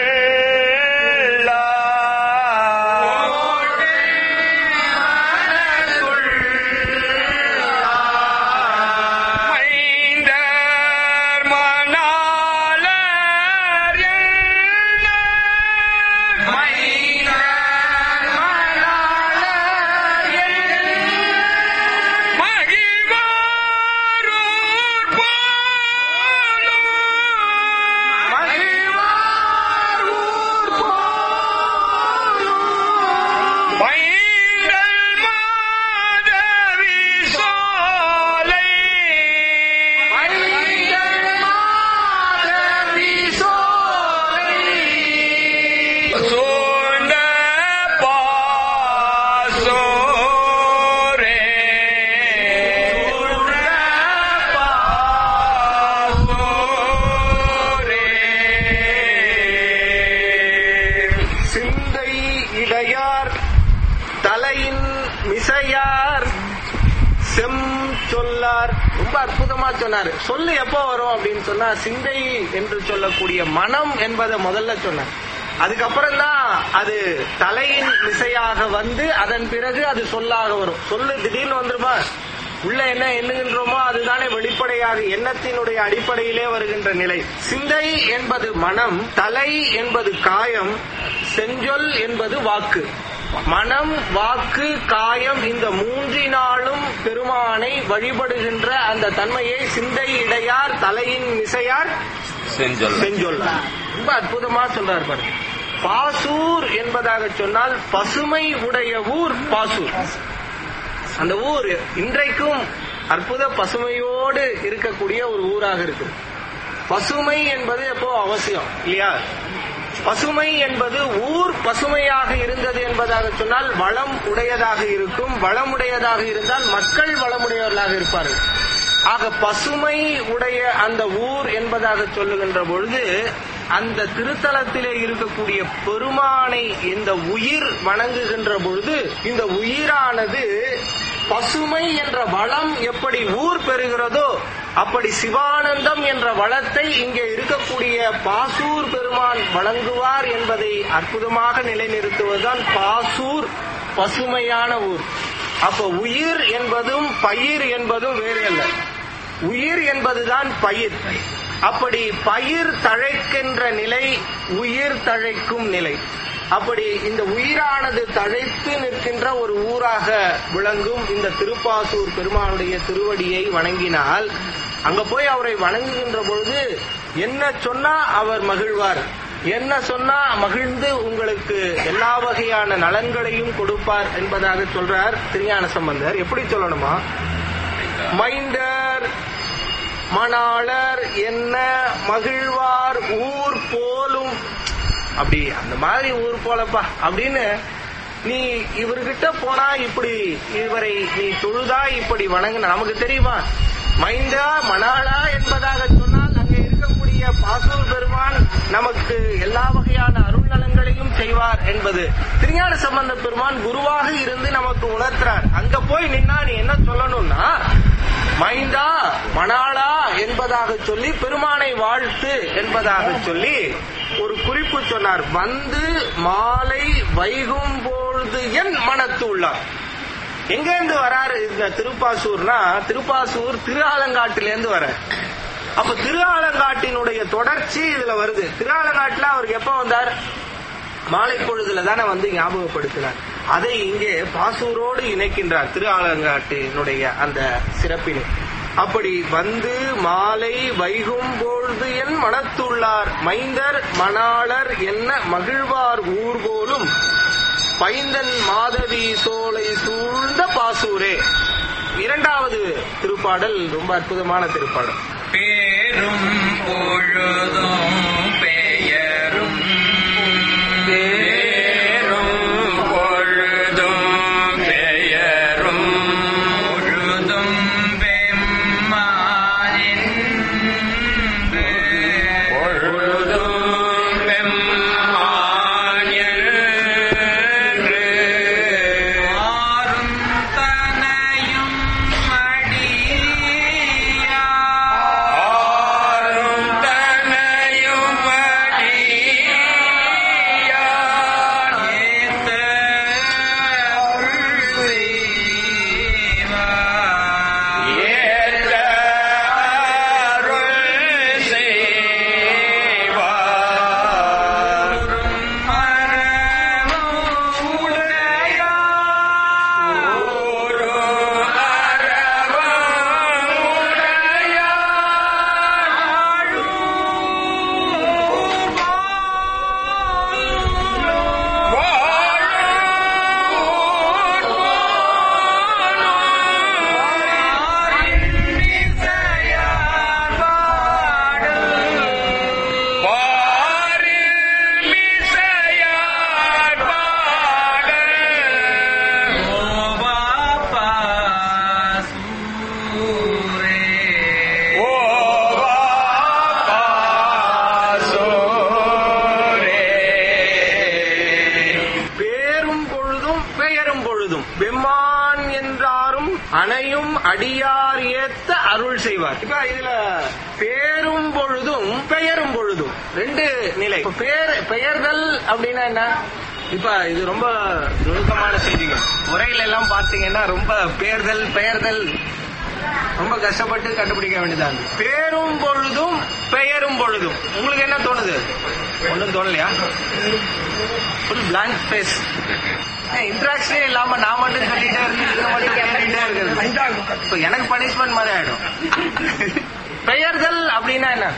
மைந்தர் மணாளர் என்ன மைந்தர் மணாளர் என்ன மகிழ்வாரூர் போலும் மகிழ்வாரூர் போலும் பைந்தல் மாதவி சோலை பைந்தல் மாதவி சோலை சூழ்ந்த பாசோரே சிந்தை இடையார் தலையின் மிசையார் செம் சொல்லார் ரொம்ப அற்புதமா சொன்னாரு சொல்லு எப்போ வரும் அப்படின்னு சொன்னா சிந்தை என்று சொல்லக்கூடிய மனம் என்பதை முதல்ல சொன்னார் அதுக்கப்புறம் தான் அது தலையின் மிசையாக வந்து அதன் பிறகு அது சொல்லாக வரும் சொல்லு திடீர்னு வந்துருமா உள்ள என்ன எண்ணுகின்றோமோ அதுதானே வெளிப்படையாக எண்ணத்தினுடைய அடிப்படையிலே வருகின்ற நிலை சிந்தை என்பது மனம் தலை என்பது காயம் செஞ்சொல் என்பது வாக்கு மனம் வாக்கு காயம் இந்த மூன்றினாலும் பெருமானை வழிபடுகின்ற அந்த தன்மையை சிந்தை இடையார் தலையின் மிசையார் செஞ்சொல் செஞ்சொல் ரொம்ப அற்புதமா சொல்றார் பாருங்க பாசூர் என்பதாக சொன்னால் பசுமை உடைய ஊர் பாசூர் அந்த ஊர் இன்றைக்கும் அற்புத பசுமையோடு இருக்கக்கூடிய ஒரு ஊராக இருக்கு பசுமை என்பது எப்போ அவசியம் இல்லையா பசுமை என்பது ஊர் பசுமையாக இருந்தது என்பதாக சொன்னால் வளம் உடையதாக இருக்கும் வளம் உடையதாக இருந்தால் மக்கள் வளமுடையவர்களாக இருப்பார்கள் ஆக பசுமை உடைய அந்த ஊர் என்பதாக சொல்லுகின்ற பொழுது அந்த திருத்தலத்திலே இருக்கக்கூடிய பெருமானை இந்த உயிர் வணங்குகின்ற பொழுது இந்த உயிரானது பசுமை என்ற வளம் எப்படி ஊர் பெறுகிறதோ அப்படி சிவானந்தம் என்ற வளத்தை இங்கே இருக்கக்கூடிய பாசூர் பெருமான் வழங்குவார் என்பதை அற்புதமாக நிலைநிறுத்துவதுதான் பாசூர் பசுமையான ஊர் அப்ப உயிர் என்பதும் பயிர் என்பதும் வேறு அல்ல உயிர் என்பதுதான் பயிர் அப்படி பயிர் தழைக்கின்ற நிலை உயிர் தழைக்கும் நிலை அப்படி இந்த உயிரானது தழைத்து நிற்கின்ற ஒரு ஊராக விளங்கும் இந்த திருப்பாசூர் பெருமானுடைய திருவடியை வணங்கினால் அங்க போய் அவரை வணங்குகின்ற பொழுது என்ன சொன்னா அவர் மகிழ்வார் என்ன சொன்னா மகிழ்ந்து உங்களுக்கு எல்லா வகையான நலன்களையும் கொடுப்பார் என்பதாக சொல்றார் திருஞான சம்பந்தர் எப்படி சொல்லணுமா மைந்தர் மணாளர் என்ன மகிழ்வார் ஊர் போலும் அப்படி அந்த மாதிரி ஊர் போலப்பா அப்படின்னு நீ இவர்கிட்ட போனா இப்படி இவரை நீ தொழுதா இப்படி வணங்கின நமக்கு தெரியுமா மைந்தா மணாளா என்பதாக சொன்னால் அங்கே இருக்கக்கூடிய பாசூர் பெருமான் நமக்கு எல்லா வகையான அருள் நலன்களையும் செய்வார் என்பது திருஞான சம்பந்த பெருமான் குருவாக இருந்து நமக்கு உணர்த்துறார் அங்க போய் நின்னா நீ என்ன சொல்லணும்னா மைந்தா மணாளா என்பதாக சொல்லி பெருமானை வாழ்த்து என்பதாக சொல்லி ஒரு குறிப்பு சொன்னார் வந்து மாலை வைகும் பொழுது என் மனத்து உள்ளார் எங்க இருந்து வராரு இந்த திருப்பாசூர்னா திருப்பாசூர் திருஆலங்காட்டில வர அப்ப திருஆலங்காட்டினுடைய தொடர்ச்சி இதுல வருது திருஆலங்காட்டுல அவருக்கு எப்ப வந்தார் மாலை பொழுதுல தானே வந்து ஞாபகப்படுத்தினார் அதை இங்கே பாசூரோடு இணைக்கின்றார் திருஆலங்காட்டினுடைய அந்த சிறப்பினை அப்படி வந்து மாலை வைகும் பொழுது என் மனத்துள்ளார் மைந்தர் மணாளர் என்ன மகிழ்வார் ஊர் போலும் பைந்தன் மாதவி சோலை சூழ்ந்த பாசூரே இரண்டாவது திருப்பாடல் ரொம்ப அற்புதமான திருப்பாடல் பேரும் பொழுதும் பெயரும் பேரும் பொழுதும் பெயரும் பொழுதும் வெம்மானின் பொழுதும் வெம்மானின்று ஆறும் தனையும் அடியா ஆறும் தனையும் அடியா ஏத்த அருள் செய்வா ஏத்த அருள் செய்வா பேரும் பொழுதும் பெயரும் பொழுதும் பெம்மான் என்றாரும் அணையும் அடியார் ஏத்த அருள் செய்வார் இப்ப இதுல பேரும் பொழுதும் பெயரும் பொழுதும் ரெண்டு நிலை இப்ப பேர் பெயர்தல் அப்படின்னா என்ன இப்ப இது ரொம்ப நுணுக்கமான செய்திங்க உரையில எல்லாம் பாத்தீங்கன்னா ரொம்ப பேர்தல் பெயர்தல் ரொம்ப கஷ்டப்பட்டு கண்டுபிடிக்க வேண்டியதா இருக்கு பேரும் பொழுதும் பெயரும் பொழுதும் உங்களுக்கு என்ன தோணுது ஒண்ணும் தோணலையா ஃபுல் பிளாங்க் ஃபேஸ் இன்ட்ராக்ஷனே இல்லாம நான் மட்டும் சொல்லிட்டே இருந்து இவங்க மட்டும் கேட்டுட்டே இருக்கிறது இப்ப எனக்கு பனிஷ்மெண்ட் மாதிரி ஆயிடும் பெயர்தல் அப்படின்னா என்ன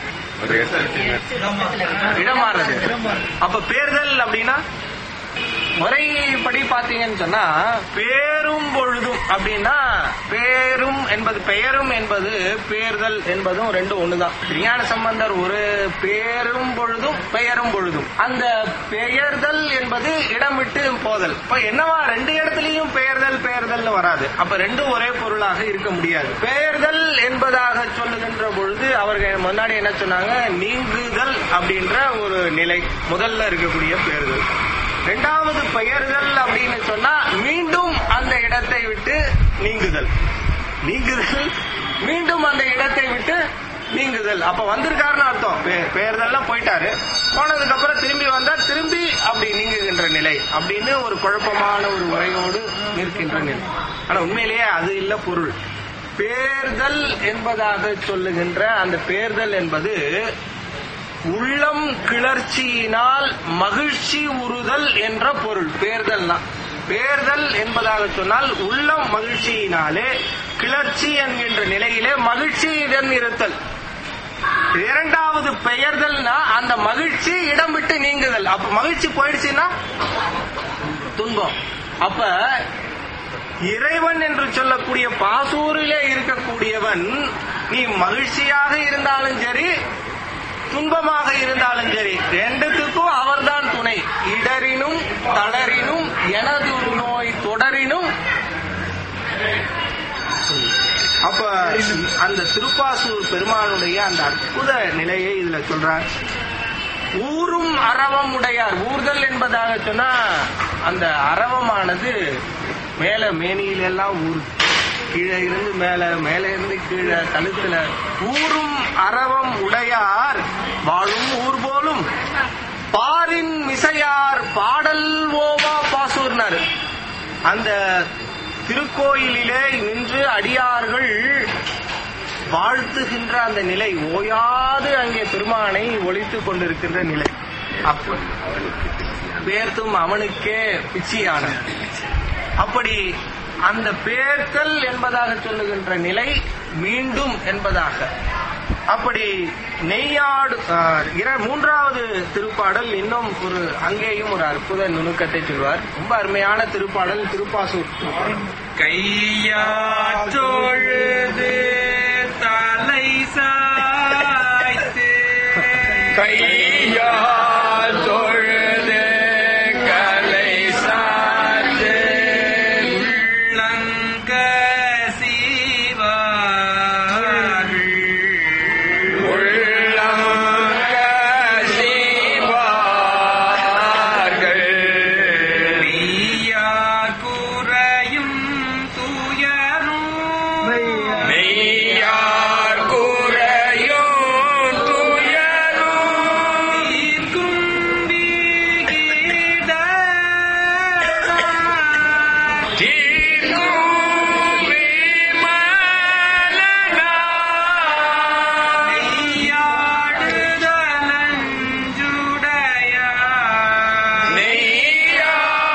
இடம் மாறுறது அப்ப பேர்தல் அப்படின்னா முறைப்படி பாத்தீங்கன்னு சொன்னா பேரும் பொழுதும் அப்படின்னா பேரும் என்பது பெயரும் என்பது பேர்தல் என்பதும் ரெண்டும் ஒண்ணுதான் விஞ்ஞான சம்பந்தர் ஒரு பேரும் பொழுதும் பெயரும் பொழுதும் அந்த பெயர்தல் என்பது இடம் விட்டு போதல் இப்ப என்னவா ரெண்டு இடத்துலயும் பெயர்தல் பெயர்தல்னு வராது அப்ப ரெண்டும் ஒரே பொருளாக இருக்க முடியாது பெயர்தல் என்பதாக சொல்லுகின்ற பொழுது அவர்கள் முன்னாடி என்ன சொன்னாங்க நீங்குதல் அப்படின்ற ஒரு நிலை முதல்ல இருக்கக்கூடிய பெயர்தல் இரண்டாவது பெயர்கள் அப்படின்னு சொன்னா மீண்டும் அந்த இடத்தை விட்டு நீங்குதல் நீங்குதல் மீண்டும் அந்த இடத்தை விட்டு நீங்குதல் அப்ப வந்திருக்காருன்னு அர்த்தம் பெ- பெயர்தல்லாம் போயிட்டாரு போனதுக்கு அப்புறம் திரும்பி வந்தா திரும்பி அப்படி நீங்குகின்ற நிலை அப்படின்னு ஒரு குழப்பமான ஒரு உரையோடு நிற்கின்ற நிலை ஆனா உண்மையிலேயே அது இல்ல பொருள் பேர்தல் என்பதாக சொல்லுகின்ற அந்த பேர்தல் என்பது உள்ளம் கிளர்ச்சியினால் மகிழ்ச்சி உறுதல் என்ற பொருள் பேர்தல்னா பேர்தல் என்பதாக சொன்னால் உள்ளம் மகிழ்ச்சியினாலே கிளர்ச்சி என்கின்ற நிலையிலே மகிழ்ச்சியுடன் இருத்தல் இரண்டாவது பெயர்தல்னா அந்த மகிழ்ச்சி இடம் விட்டு நீங்குதல் அப்ப மகிழ்ச்சி போயிடுச்சுன்னா துன்பம் அப்ப இறைவன் என்று சொல்லக்கூடிய பாசூரிலே இருக்கக்கூடியவன் நீ மகிழ்ச்சியாக இருந்தாலும் சரி துன்பமாக இருந்தாலும் சரி ரெண்டுத்துக்கும் அவர்தான் துணை இடரினும் தளரினும் எனது நோய் தொடரினும் அப்ப அந்த திருப்பாசூர் பெருமானுடைய அந்த அற்புத நிலையை இதுல சொல்றார் ஊரும் அரவம் உடையார் ஊர்தல் என்பதாக சொன்னா அந்த அரவமானது மேல மேனியில எல்லாம் ஊர் கீழே இருந்து மேல மேல இருந்து கீழே கழுத்துல ஊரும் அரவம் உடையார் வாழும் ஊர் போலும் பாரின் மிசையார் பாடல் ஓவா பாசூர்னாரு அந்த திருக்கோயிலிலே நின்று அடியார்கள் வாழ்த்துகின்ற அந்த நிலை ஓயாது அங்கே பெருமானை ஒழித்துக் கொண்டிருக்கின்ற நிலை அப்ப பேர்த்தும் அவனுக்கே பிச்சியான அப்படி அந்த பேர்த்தல் என்பதாக சொல்லுகின்ற நிலை மீண்டும் என்பதாக அப்படி நெய்யாடு ஆஹ், இர- மூன்றாவது திருப்பாடல் இன்னும் ஒரு அங்கேயும் ஒரு அற்புத நுணுக்கத்தை சொல்வார் ரொம்ப அருமையான திருப்பாடல் திருப்பாசூர் திருப்பாடல். கையாற்றொழுது தலை சாய்த்து கையால் தொழுது கலை சாத்து உள்ளங்க சீவார்கள் உள்ளம் கசிவார்கள் மெய்யார் குறையும் துயரும் மெய்யார் குறையும் துயரும் தீர்க்கும் விகித தீர்க்கும் விமலனா நெய்யாடுதலஞ்சுடையா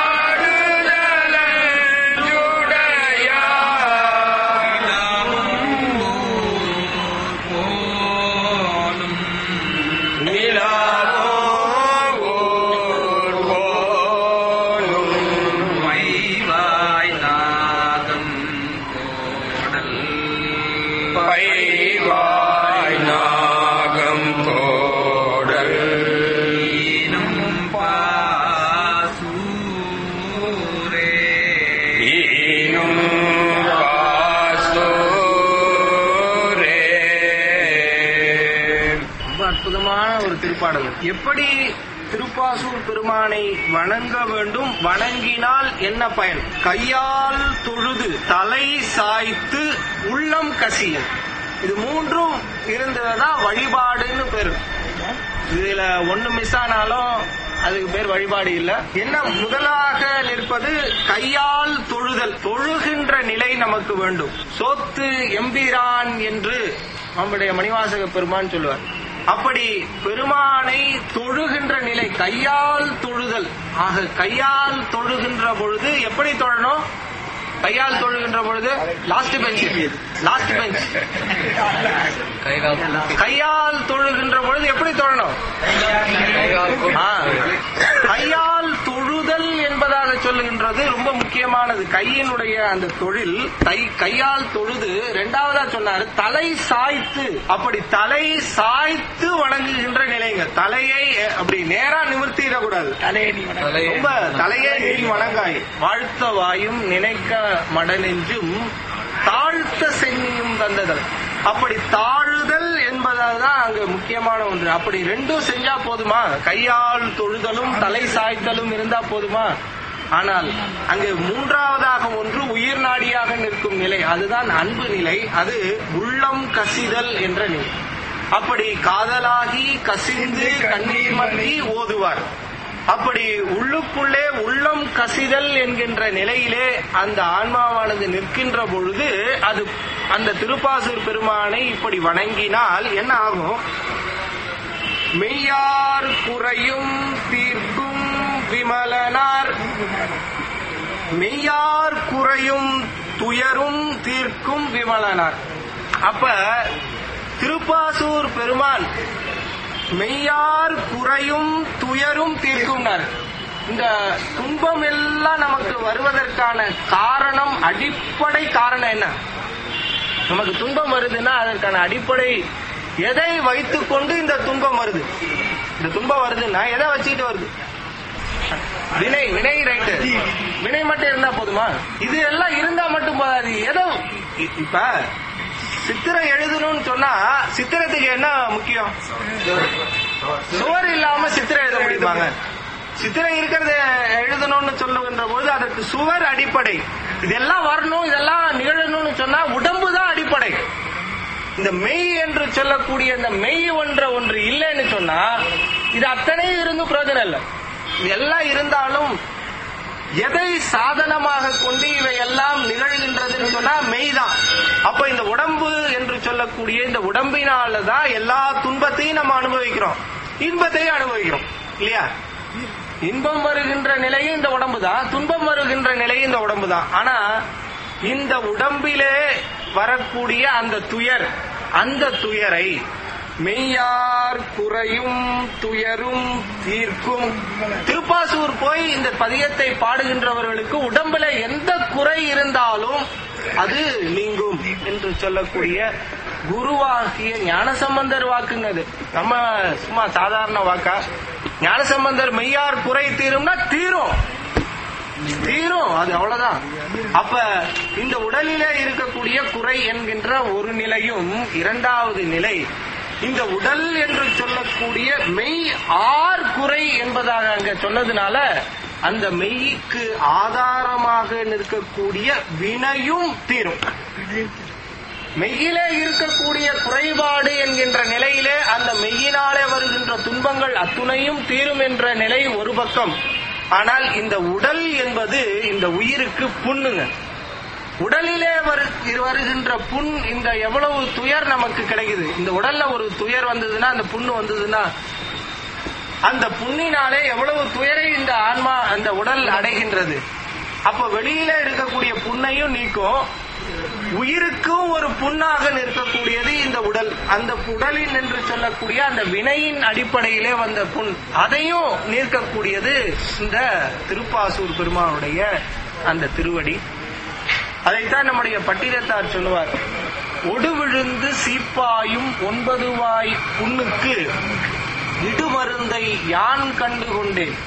வைவாய் நாகம் கோடல் ஈனும் பாசூரே ரொம்ப அற்புதமான ஒரு திருப்பாடல் எப்படி திருப்பாசூர் பெருமானை வணங்க வேண்டும் வணங்கினால் என்ன பயன் கையால் தொழுது தலை சாய்த்து உள்ளம் கசியும் இது மூன்றும் இருந்ததுதான் வழிபாடுன்னு பேரு இதுல ஒண்ணு மிஸ் ஆனாலும் அதுக்கு பேர் வழிபாடு இல்ல என்ன முதலாக நிற்பது கையால் தொழுதல் தொழுகின்ற நிலை நமக்கு வேண்டும் சோத்து எம்பிரான் என்று நம்முடைய மணிவாசக பெருமான் சொல்லுவார் அப்படி பெருமானை தொழுகின்ற நிலை கையால் தொழுதல் ஆக கையால் தொழுகின்ற பொழுது எப்படி தொழணும் கையால் தொழுகின்ற பொழுது லாஸ்ட் பெஞ்ச் லாஸ்ட் பெஞ்ச் கையால் தொழுகின்ற பொழுது எப்படி தொழணும் ஆ, கையால் தொழுதல் என்பதாக சொல்லுகின்றது ரொம்ப முக்கியமானது கையினுடைய அந்த தொழில் கை கையால் தொழுது ரெண்டாவதா சொன்னாரு தலை சாய்த்து அப்படி தலை சாய்த்து வணங்குகின்ற நிலைங்க தலையை அப்படி நேரா நிமிர்த்திடக்கூடாது ரொம்ப தலையை நீ வணங்காய் வாழ்த்த வாயும் நினைக்க மடனெஞ்சும் தாழ்த்த சென்னியும் தந்ததல் அப்படி தாழுதல் என்பதுதான் அங்க முக்கியமான ஒன்று அப்படி ரெண்டும் செஞ்சா போதுமா கையால் தொழுதலும் தலை சாய்த்தலும் இருந்தா போதுமா ஆனால் அங்கு மூன்றாவதாக ஒன்று உயிர் நாடியாக நிற்கும் நிலை அதுதான் அன்பு நிலை அது உள்ளம் கசிதல் என்ற நிலை அப்படி காதலாகி கசிந்து கண்ணீர் மல்கி ஓதுவார் அப்படி உள்ளுக்குள்ளே உள்ளம் கசிதல் என்கின்ற நிலையிலே அந்த ஆன்மாவானது நிற்கின்ற பொழுது அது அந்த திருப்பாசூர் பெருமானை இப்படி வணங்கினால் என்ன ஆகும் மெய்யார் குறையும் தீர்க்கும் விமலனார் மெய்யார் குறையும் துயரும் தீர்க்கும் விமலனார் அப்ப திருப்பாசூர் பெருமான் மெய்யார் குறையும் துயரும் தீர்க்கும்னார் இந்த துன்பம் எல்லாம் நமக்கு வருவதற்கான காரணம் அடிப்படை காரணம் என்ன நமக்கு துன்பம் வருதுன்னா அதற்கான அடிப்படை எதை வைத்துக்கொண்டு இந்த துன்பம் வருது இந்த துன்பம் வருதுன்னா எதை வச்சுக்கிட்டு வருது வினை வினை ரைட்டு வினை மட்டும் இருந்தா போதுமா இது எல்லாம் இருந்தா மட்டும் போதாது எதோ இ- இப்ப சித்திரம் எழுதணும்னு சொன்னா சித்திரத்துக்கு என்ன முக்கியம் சுவர் இல்லாம சித்திரம் எழுத முடியுமாங்க சித்திரம் இருக்கிறத எழுதணும்னு சொல்லுகின்ற போது அதற்கு சுவர் அடிப்படை இதெல்லாம் வரணும் இதெல்லாம் நிகழணும்னு சொன்னா உடம்பு தான் அடிப்படை இந்த மெய் என்று சொல்லக்கூடிய இந்த மெய் ஒன்ற ஒன்று இல்லைன்னு சொன்னா இது அத்தனை இருந்து பிரயோஜனம் இல்லை இது எல்லாம் இருந்தாலும் எதை சாதனமாக கொண்டு இவையெல்லாம் நிகழ்கின்றதுன்னு சொன்னா மெய்தான் அப்ப இந்த உடம்பு என்று சொல்லக்கூடிய இந்த உடம்பினால தான் எல்லா துன்பத்தையும் நம்ம அனுபவிக்கிறோம் இன்பத்தையும் அனுபவிக்கிறோம் இல்லையா இன்பம் வருகின்ற நிலையும் இந்த உடம்பு தான் துன்பம் வருகின்ற நிலையும் இந்த உடம்பு தான் ஆனா இந்த உடம்பிலே வரக்கூடிய அந்த துயர் அந்த துயரை மெய்யார் குறையும் துயரும் தீர்க்கும் திருப்பாசூர் போய் இந்த பதியத்தை பாடுகின்றவர்களுக்கு உடம்புல எந்த குறை இருந்தாலும் அது நீங்கும் என்று சொல்லக்கூடிய குருவாகிய ஞானசம்பந்தர் வாக்குங்க அது நம்ம சும்மா சாதாரண வாக்கா ஞானசம்பந்தர் மெய்யார் குறை தீரும்னா தீரும் தீரும் அது அவ்வளவுதான் அப்ப இந்த உடலிலே இருக்கக்கூடிய குறை என்கின்ற ஒரு நிலையும் இரண்டாவது நிலை இந்த உடல் என்று சொல்லக்கூடிய மெய் ஆர் குறை என்பதாக அங்க சொன்னதுனால அந்த மெய்க்கு ஆதாரமாக நிற்கக்கூடிய வினையும் தீரும் மெய்யிலே இருக்கக்கூடிய குறைபாடு என்கின்ற நிலையிலே அந்த மெய்யினாலே வருகின்ற துன்பங்கள் அத்துணையும் தீரும் என்ற நிலை ஒரு பக்கம் ஆனால் இந்த உடல் என்பது இந்த உயிருக்கு புண்ணுங்க உடலிலே வரு- வருகின்ற புண் இந்த எவ்வளவு துயர் நமக்கு கிடைக்குது இந்த உடல்ல ஒரு துயர் வந்ததுன்னா அந்த புண்ணு வந்ததுன்னா அந்த புண்ணினாலே எவ்வளவு துயரை இந்த ஆன்மா அந்த உடல் அடைகின்றது அப்ப வெளியில இருக்கக்கூடிய புண்ணையும் நீக்கும் உயிருக்கும் ஒரு புண்ணாக நிற்கக்கூடியது இந்த உடல் அந்த உடலில் என்று சொல்லக்கூடிய அந்த வினையின் அடிப்படையிலே வந்த புண் அதையும் நீர்க்கக்கூடியது இந்த திருப்பாசூர் பெருமானுடைய அந்த திருவடி அதைத்தான் நம்முடைய பட்டினத்தார் சொல்லுவார் ஒடு விழுந்து சீப்பாயும் ஒன்பது வாய் புண்ணுக்கு இடுமருந்தை யான் கண்டு கொண்டேன்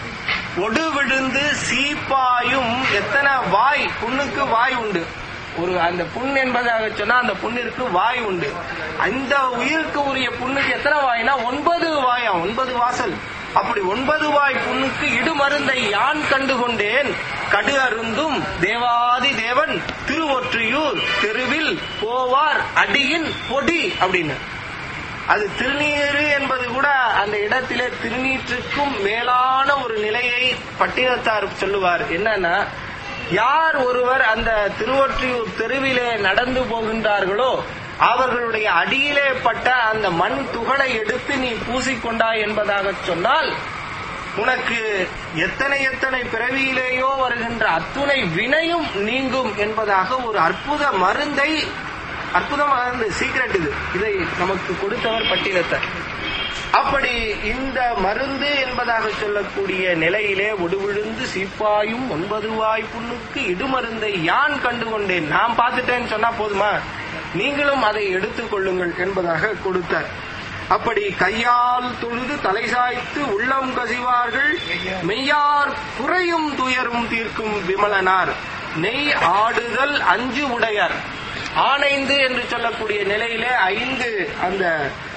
ஒடு விழுந்து சீப்பாயும் எத்தனை வாய் புண்ணுக்கு வாய் உண்டு ஒரு அந்த புண் என்பதாக சொன்னா அந்த புண்ணிற்கு வாய் உண்டு அந்த உயிருக்கு உரிய புண்ணுக்கு எத்தனை வாய்னா ஒன்பது வாயா ஒன்பது வாசல் அப்படி ஒன்பது வாய் புண்ணுக்கு இடுமருந்தை யான் கண்டு கொண்டேன் கடு அருந்தும் தேவாதி தேவன் திருவொற்றியூர் தெருவில் போவார் அடியின் பொடி அப்படின்னு அது திருநீறு என்பது கூட அந்த இடத்திலே திருநீற்றுக்கும் மேலான ஒரு நிலையை பட்டினத்தார் சொல்லுவார் என்னன்னா யார் ஒருவர் அந்த திருவொற்றியூர் தெருவிலே நடந்து போகின்றார்களோ அவர்களுடைய அடியிலே பட்ட அந்த மண் துகளை எடுத்து நீ பூசிக்கொண்டாய் என்பதாக சொன்னால் உனக்கு எத்தனை எத்தனை பிறவியிலேயோ வருகின்ற அத்துணை வினையும் நீங்கும் என்பதாக ஒரு அற்புத மருந்தை அற்புதமான சீக்ரெட் இது இதை நமக்கு கொடுத்தவர் பட்டியலத்தார் அப்படி இந்த மருந்து என்பதாக சொல்லக்கூடிய நிலையிலே ஒடுவிழுந்து சீப்பாயும் ஒன்பது வாய் புண்ணுக்கு இடுமருந்தை யான் கண்டு கொண்டேன் நான் பார்த்துட்டேன்னு சொன்னா போதுமா நீங்களும் அதை எடுத்துக் கொள்ளுங்கள் என்பதாக கொடுத்தார் அப்படி கையால் தொழுது தலை சாய்த்து உள்ளம் கசிவார்கள் மெய்யார் குறையும் துயரும் தீர்க்கும் விமலனார் நெய் ஆடுதல் அஞ்சு உடையார் ஆனைந்து என்று சொல்லக்கூடிய நிலையிலே ஐந்து அந்த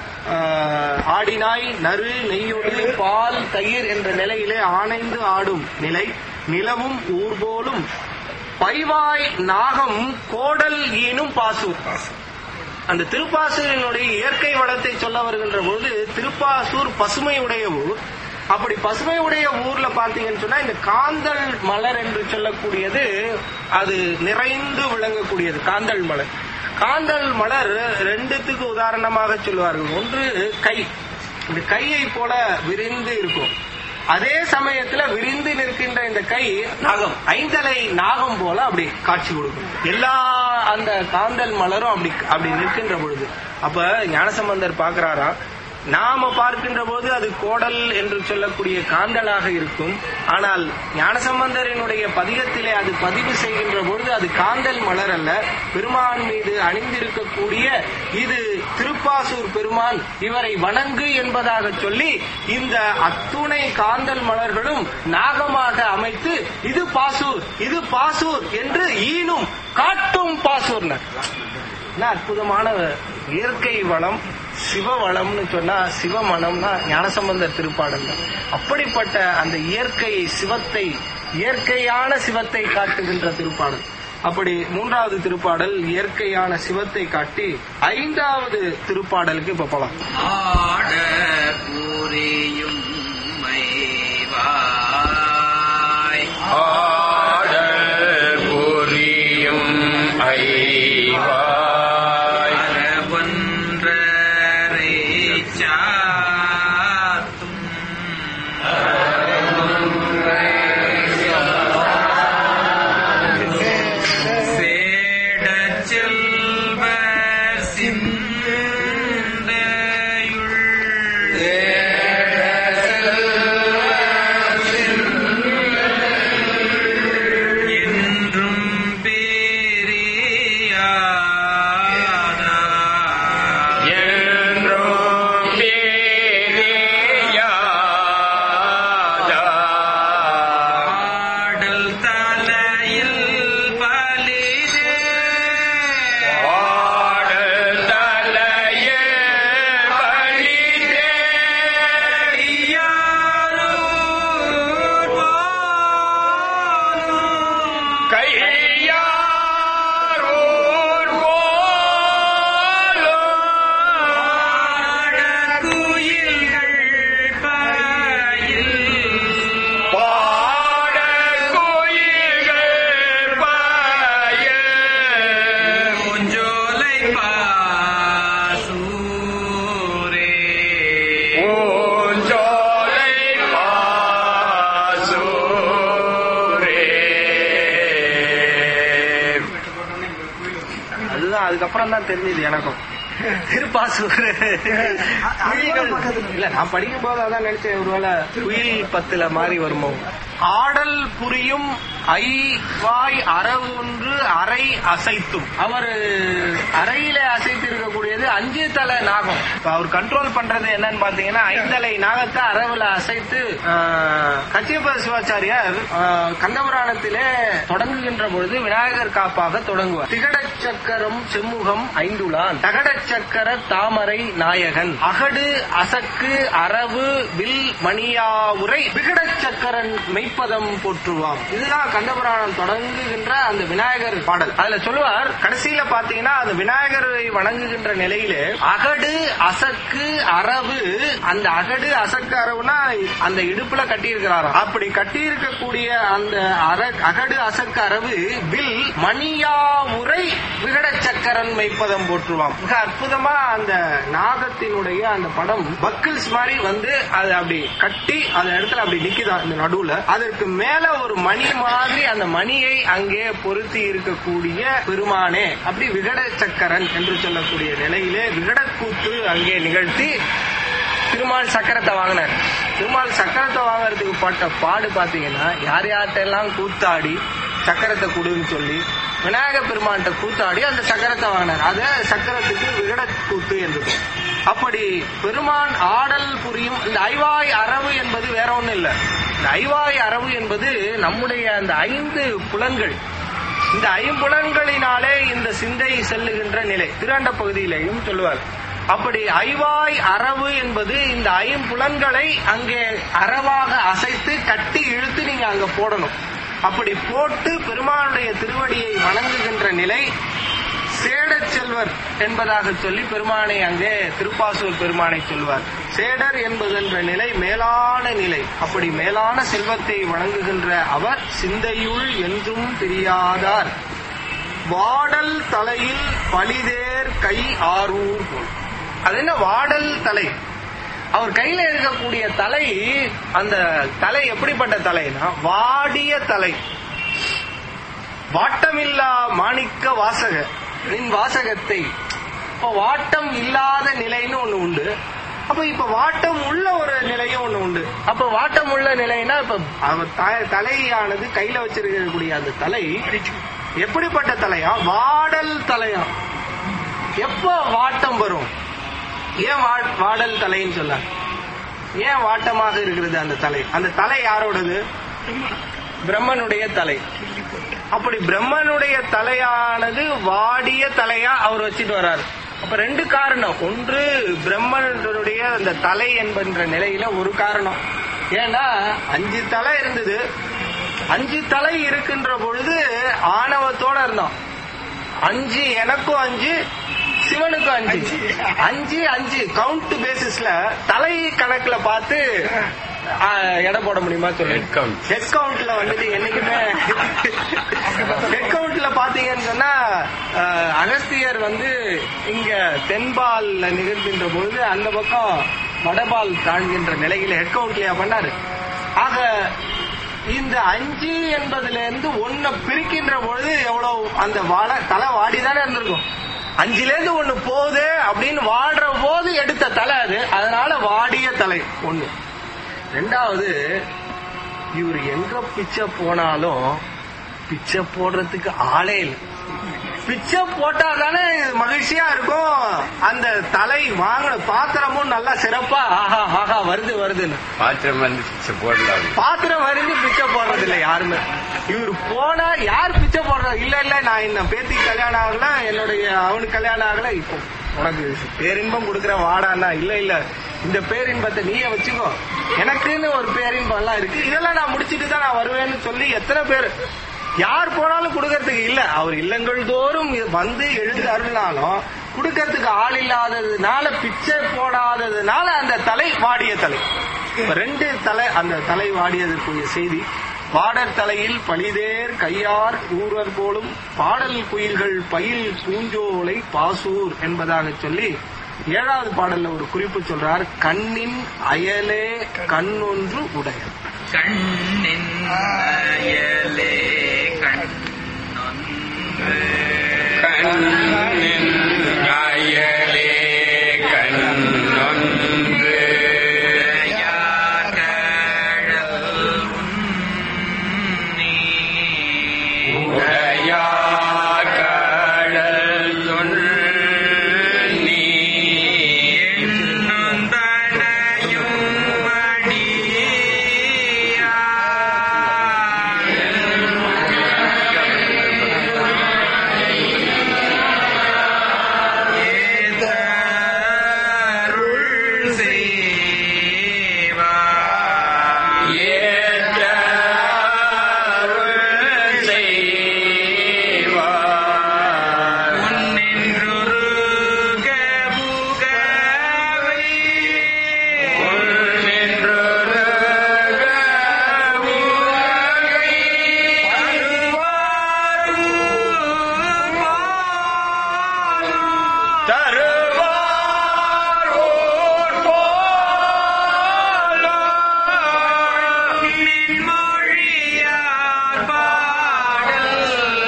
ஆஹ், ஆடினாய் நறு நெய்யொடு பால் தயிர் என்ற நிலையிலே ஆனைந்து ஆடும் நிலை நிலவும் ஊர் போலும் பைவாய் நாகம் கோடல் ஈனும் பாசூர் அந்த திருப்பாசூரினுடைய இயற்கை வளத்தை சொல்ல வருகின்ற பொழுது திருப்பாசூர் பசுமை உடைய ஊர் அப்படி பசுமை உடைய ஊர்ல பாத்தீங்கன்னு சொன்னா இந்த காந்தல் மலர் என்று சொல்லக்கூடியது அது நிறைந்து விளங்கக்கூடியது காந்தல் மலர் காந்தல் மலர் ரெண்டுத்துக்கு உதாரணமாக சொல்லுவார்கள் ஒன்று கை இந்த கையை போல விரிந்து இருக்கும் அதே சமயத்துல விரிந்து நிற்கின்ற இந்த கை நாகம் ஐந்தலை நாகம் போல அப்படி காட்சி கொடுக்கும் எல்லா அந்த காந்தல் மலரும் அப்படி அப்படி நிற்கின்ற பொழுது அப்ப ஞானசம்பந்தர் பாக்குறாராம் நாம பார்க்கின்ற போது அது கோடல் என்று சொல்லக்கூடிய காந்தலாக இருக்கும் ஆனால் ஞானசம்பந்தரினுடைய பதிகத்திலே அது பதிவு செய்கின்ற பொழுது அது காந்தல் மலர் அல்ல பெருமான் மீது அணிந்திருக்கக்கூடிய இது திருப்பாசூர் பெருமான் இவரை வணங்கு என்பதாக சொல்லி இந்த அத்துணை காந்தல் மலர்களும் நாகமாக அமைத்து இது பாசூர் இது பாசூர் என்று ஈனும் காட்டும் பாசூர்னர் என்ன அற்புதமான இயற்கை வளம் சிவ வளம்னு சொன்னா சிவமணம்னா ஞானசம்பந்தர் திருப்பாடல் அப்படிப்பட்ட அந்த இயற்கையை சிவத்தை இயற்கையான சிவத்தை காட்டுகின்ற திருப்பாடல் அப்படி மூன்றாவது திருப்பாடல் இயற்கையான சிவத்தை காட்டி ஐந்தாவது திருப்பாடலுக்கு இப்ப போலாம் ஆட புரியும் மைவாய் ஆடல் புரியும் ஐவாய் அரவன்றரை சாத்தும் சேடச் செல்வர் சிந்தையுள் என்றும் பேரியாதார் என்றும் பேரியாதார் ஆடல் தலையில் பலிதே ஆடல் தலையில் பலிதே கையார் ஊர் போலும் பாட கோயில்கள் பாய ஊஞ்சோலை பாசூரே அதுதான் அதுக்கப்புறம் தான் தெரிஞ்சது எனக்கும் திருப்பாசூர் குயில்கள் இல்ல நான் படிக்கும் போது அதான் நினைச்சேன் ஒருவேளை குயில் பத்துல மாறி வருமோ ஆடல் புரியும் ஐ வாய் அரவு ஒன்று அறை அசைத்தும் அவர் அறையில அசைத்து இருக்கக்கூடியது அஞ்சு தலை நாகம் இப்ப அவர் கண்ட்ரோல் பண்றது என்னன்னு பாத்தீங்கன்னா ஐந்தலை நாகத்தை அரவுல அசைத்து ஆஹ், கச்சியப்ப சிவாச்சாரியார் ஆஹ், கந்தபுராணத்திலே தொடங்குகின்ற பொழுது விநாயகர் காப்பாக தொடங்குவார் திகடச் சக்கரம் செம்முகம் ஐந்துளான் தகடச் சக்கர தாமரை நாயகன் அகடு அசக்கு அரவு வில் மணியாவுரை விகடச் சக்கரன் மெய்ப்பதம் போற்றுவாம் இதுதான் கந்தபுராணம் தொடங்குகின்ற அந்த விநாயகர் பாடல் அதுல சொல்லுவார் கடைசியில பாத்தீங்கன்னா அந்த விநாயகரை வணங்குகின்ற நிலையிலே அகடு அசக்கு அரவு அந்த அகடு அசக்கு அரவுனா அந்த இடுப்புல கட்டி இருக்கிறாராம் அப்படி கட்டி இருக்கக்கூடிய அந்த அர- அகடு அசக்கு அரவு வில் மணியா உரை விகட சக்கரன் மெய்ப்பதம் போற்றுவாம் மிக அற்புதமா அந்த நாகத்தினுடைய அந்த படம் பக்கிள்ஸ் மாதிரி வந்து அது அப்படி கட்டி அந்த இடத்துல அப்படி நிக்குதா இந்த நடுவுல அதற்கு மேல ஒரு மணி மாதிரி அந்த மணியை அங்கே பொருத்தி இருக்கக்கூடிய பெருமானே அப்படி விகட சக்கரன் என்று சொல்லக்கூடிய நிலையிலே விகடக்கூத்து அங்கே நிகழ்த்தி திருமால் சக்கரத்தை வாங்கினார் திருமால் சக்கரத்தை வாங்குறதுக்கு பட்ட பாடு பாத்தீங்கன்னா யார் யார்கிட்ட எல்லாம் கூத்தாடி சக்கரத்தை கொடுன்னு சொல்லி விநாயக பெருமான்கிட்ட கூத்தாடி அந்த சக்கரத்தை வாங்கினார் அத சக்கரத்துக்கு விகட கூத்து என்று பெயர். அப்படி பெருமான் ஆடல் புரியும் இந்த ஐவாய் அரவு என்பது வேற ஒண்ணும் இல்ல இந்த ஐவாய் அரவு என்பது நம்முடைய அந்த ஐந்து புலன்கள் இந்த ஐம்புலன்களினாலே இந்த சிந்தை செல்லுகின்ற நிலை திராண்ட பகுதியிலையும் சொல்லுவார் அப்படி ஐவாய் அரவு என்பது இந்த ஐம்புலன்களை அங்கே அரவாக அசைத்து கட்டி இழுத்து நீங்க அங்க போடணும் அப்படி போட்டு பெருமானுடைய திருவடியை வணங்குகின்ற நிலை சேடச் செல்வர் என்பதாக சொல்லி பெருமானை அங்கே திருப்பாசூர் பெருமானை சொல்வார் சேடர் என்பதென்ற நிலை மேலான நிலை அப்படி மேலான செல்வத்தை வணங்குகின்ற அவர் சிந்தையுள் என்றும் பிரியாதார் வாடல் தலையில் பலிதேர் கை ஆரூர் போல் அது என்ன வாடல் தலை அவர் கையில இருக்கக்கூடிய தலை அந்த தலை எப்படிப்பட்ட தலைனா வாடிய தலை வாட்டமில்லா மாணிக்க வாசக நின் வாசகத்தை இப்ப வாட்டம் இல்லாத நிலைன்னு ஒண்ணு உண்டு அப்ப இப்ப வாட்டம் உள்ள ஒரு நிலையும் ஒண்ணு உண்டு அப்ப வாட்டம் உள்ள நிலைனா இப்ப அவர் த- தலையானது கையில வச்சிருக்கக்கூடிய அந்த தலை எப்படிப்பட்ட தலையா வாடல் தலையா எப்ப வாட்டம் வரும் ஏன் வா- வாடல் தலைன்னு சொல்ல ஏன் வாட்டமாக இருக்கிறது அந்த தலை அந்த தலை யாரோடது பிரம்மனுடைய தலை அப்படி பிரம்மனுடைய தலையானது வாடிய தலையா அவர் வச்சுட்டு வர்றாரு அப்ப ரெண்டு காரணம் ஒன்று பிரம்மனுடைய அந்த தலை என்பன்ற நிலையில ஒரு காரணம் ஏன்னா அஞ்சு தலை இருந்தது அஞ்சு தலை இருக்கின்ற பொழுது ஆணவத்தோட இருந்தோம் அஞ்சு எனக்கும் அஞ்சு சிவனுக்கும் அஞ்சு அஞ்சு அஞ்சு கவுண்ட் பேசிஸ்ல தலை கணக்குல பார்த்து ஆ, எடை போட முடியுமா சொல்லு Head count. ஹெட் கவுண்ட்ல வந்துட்டு என்னைக்குமே ஹெட் கவுண்ட்ல பாத்தீங்கன்னு சொன்னா அஹ், அகஸ்தியர் வந்து இங்க தென்பால்ல நிகழ்கின்ற பொழுது அந்த பக்கம் வடபால் காண்கின்ற நிலையில ஹெட் கவுண்ட்லயா பண்ணாரு ஆக இந்த அஞ்சு என்பதுல இருந்து ஒன்ன பிரிக்கின்ற பொழுது எவ்வளவு அந்த வாட தலை வாடிதானே இருந்திருக்கும் அஞ்சுல இருந்து ஒண்ணு போகுது அப்படின்னு வாடுற போது எடுத்த தலை அது அதனால வாடிய தலை ஒண்ணு ரெண்டாவது இவர் எங்க பிச்சை போனாலும் பிச்சை போடுறதுக்கு ஆளே இல்லை பிச்சை போட்டா தானே மகிழ்ச்சியா இருக்கும் அந்த தலை வாங்கின பாத்திரமும் நல்லா சிறப்பா ஆஹா ஆஹா வருது வருதுன்னு பாத்திரம் வந்து பிச்சை போடலாம் பாத்திரம் வரைந்து பிச்சை போடுறது இல்ல யாருமே இவர் போனா யார் பிச்சை போடுறது இல்ல இல்ல நான் இந்த பேத்தி கல்யாணம் ஆகல என்னுடைய அவனுக்கு கல்யாணம் ஆகல இப்போ உனக்கு பேரின்பம் கொடுக்குற வாடான்னா இல்ல இல்ல இந்த பேரின்பத்தை நீயே வச்சுக்கோ எனக்குன்னு ஒரு பேரின்பம் எல்லாம் இருக்கு இதெல்லாம் நான் முடிச்சிட்டு தான் நான் வருவேன்னு சொல்லி எத்தனை பேர் யார் போனாலும் கொடுக்கறதுக்கு இல்ல அவர் இல்லங்கள் தோறும் வந்து எழுந்து அருளினாலும் கொடுக்கறதுக்கு ஆள் இல்லாததுனால பிச்சை போடாததுனால அந்த தலை வாடிய தலை இப்ப ரெண்டு தலை அந்த தலை வாடியதற்குரிய செய்தி பாடர் தலையில் பழிதேர் கையார் ஊரர் போலும் பாடல் குயில்கள் பயில் பூஞ்சோலை பாசூர் என்பதாக சொல்லி ஏழாவது பாடல்ல ஒரு குறிப்பு சொல்றார் கண்ணின் அயலே கண்ணொன்று உடைய கண்ணின் அயலே கண்ணொன்று கண்ணின் அயலே கண்ணொன்று உடையார் கடல் உன்னி உடையார் கடல் சொன்னி எண்ணுந்தனையும் ஏதருள் செய்வார் ஏற்ற அருள் செய்வார் முன்னின்றுருக புகவை நின்மொழியார் பாடல்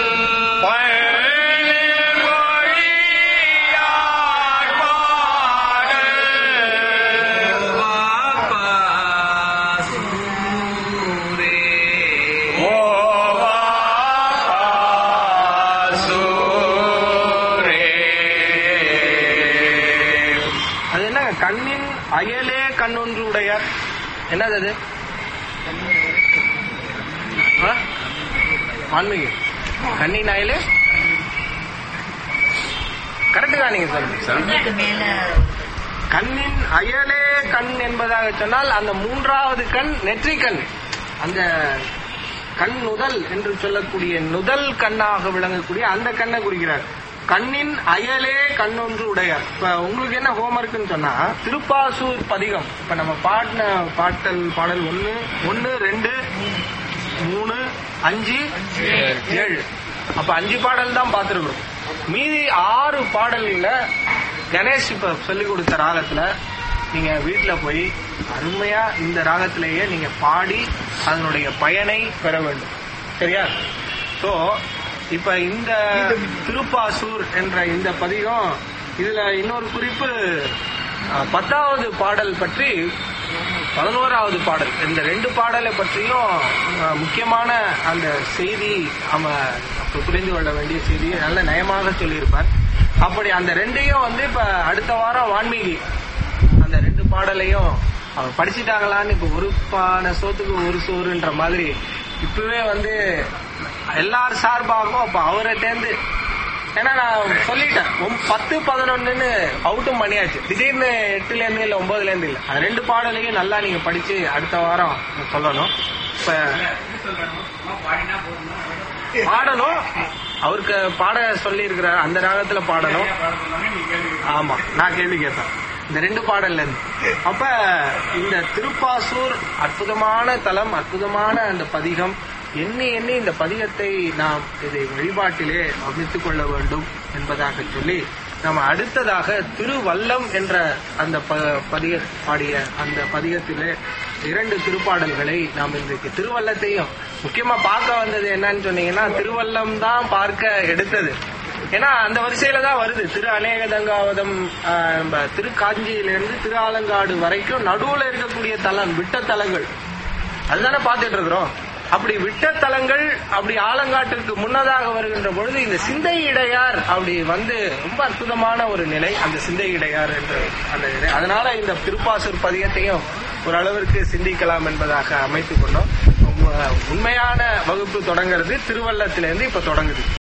வாப்பாசூரே அது என்ன கண்ணின் அயலே கண்ணொன்று உடையார் என்னது அது ஆ? ஆன்மீகம் கண்ணின் அயலே கரெக்டு தான் நீங்க சொல்லுங்க கண்ணின் அயலே கண் என்பதாக சொன்னால் அந்த மூன்றாவது கண் நெற்றி கண் அந்த கண் நுதல் என்று சொல்லக்கூடிய நுதல் கண்ணாக விளங்கக்கூடிய அந்த கண்ணை குறிக்கிறார் கண்ணின் அயலே கண்ணொன்று உடையார் இப்ப உங்களுக்கு என்ன ஹோம்ஒர்க்னு சொன்னா திருப்பாசூர் பதிகம் இப்ப நம்ம பாடின பாட்டல் பாடல் ஒண்ணு ஒண்ணு ரெண்டு மூணு அஞ்சு ஏழு அப்ப அஞ்சு பாடல் தான் பார்த்திருக்கிறோம் மீதி ஆறு பாடல்ல கணேஷ் இப்ப சொல்லி கொடுத்த ராகத்துல நீங்க வீட்டுல போய் அருமையா இந்த ராகத்திலேயே நீங்க பாடி அதனுடைய பயனை பெற வேண்டும் சரியா சோ இப்ப இந்த திருப்பாசூர் என்ற இந்த பதிகம் இதுல இன்னொரு குறிப்பு அஹ், பத்தாவது பாடல் பற்றி பதினோராவது பாடல் இந்த ரெண்டு பாடலை பற்றியும் அஹ், முக்கியமான அந்த செய்தி நம்ம அப்ப புரிந்து கொள்ள வேண்டிய செய்தியை நல்ல நயமாக சொல்லியிருப்பார் அப்படி அந்த ரெண்டையும் வந்து இப்ப அடுத்த வாரம் வான்மீகி அந்த ரெண்டு பாடலையும் அவங்க படிச்சுட்டாங்களான்னு இப்ப ஒரு பான சோத்துக்கு ஒரு சோறுன்ற மாதிரி இப்பவே வந்து எல்லார் சார்பாகவும் அப்ப அவர்கிட்டேருந்து ஏன்னா நான் சொல்லிட்டேன் ஒம்- பத்து பதினொன்னுன்னு அவுட்டும் பண்ணியாச்சு திடீர்னு எட்டுல இருந்து இல்ல ஒன்பதுல இருந்து இல்ல அது ரெண்டு பாடலையும் நல்லா நீங்க படிச்சு அடுத்த வாரம் சொல்லணும் இப்ப பாடணும் அவருக்கு பாட சொல்லி இருக்கிற அந்த ராகத்துல பாடணும் ஆமா நான் கேள்வி கேட்பேன் இந்த ரெண்டு பாடல்ல இருந்து அப்ப இந்த திருப்பாசூர் அற்புதமான தலம் அற்புதமான அந்த பதிகம் எண்ணி எண்ணி இந்த பதிகத்தை நாம் இதை வழிபாட்டிலே அமைத்துக் கொள்ள வேண்டும் என்பதாக சொல்லி நம்ம அடுத்ததாக திருவல்லம் என்ற அந்த ப- பதிக பாடிய அந்த பதிகத்திலே இரண்டு திருப்பாடல்களை நாம் இன்றைக்கு திருவல்லத்தையும் முக்கியமா பார்க்க வந்தது என்னன்னு சொன்னீங்கன்னா திருவல்லம் தான் பார்க்க எடுத்தது ஏன்னா அந்த வரிசையில தான் வருது திரு அநேகதங்காவதம் ஆஹ், நம்ம திருக்காஞ்சியிலிருந்து திரு ஆலங்காடு வரைக்கும் நடுவுல இருக்கக்கூடிய தலம் விட்ட தலங்கள் அதுதானே பார்த்துட்டு இருக்கிறோம் அப்படி விட்ட தலங்கள் அப்படி ஆலங்காட்டிற்கு முன்னதாக வருகின்ற பொழுது இந்த சிந்தை இடையார் அப்படி வந்து ரொம்ப அற்புதமான ஒரு நிலை அந்த சிந்தை இடையார் என்ற அந்த நிலை அதனால இந்த திருப்பாசூர் பதியத்தையும் ஓரளவிற்கு சிந்திக்கலாம் என்பதாக அமைத்துக் கொண்டோம் உண்மையான வகுப்பு தொடங்குறது திருவள்ளத்திலிருந்து இப்ப தொடங்குது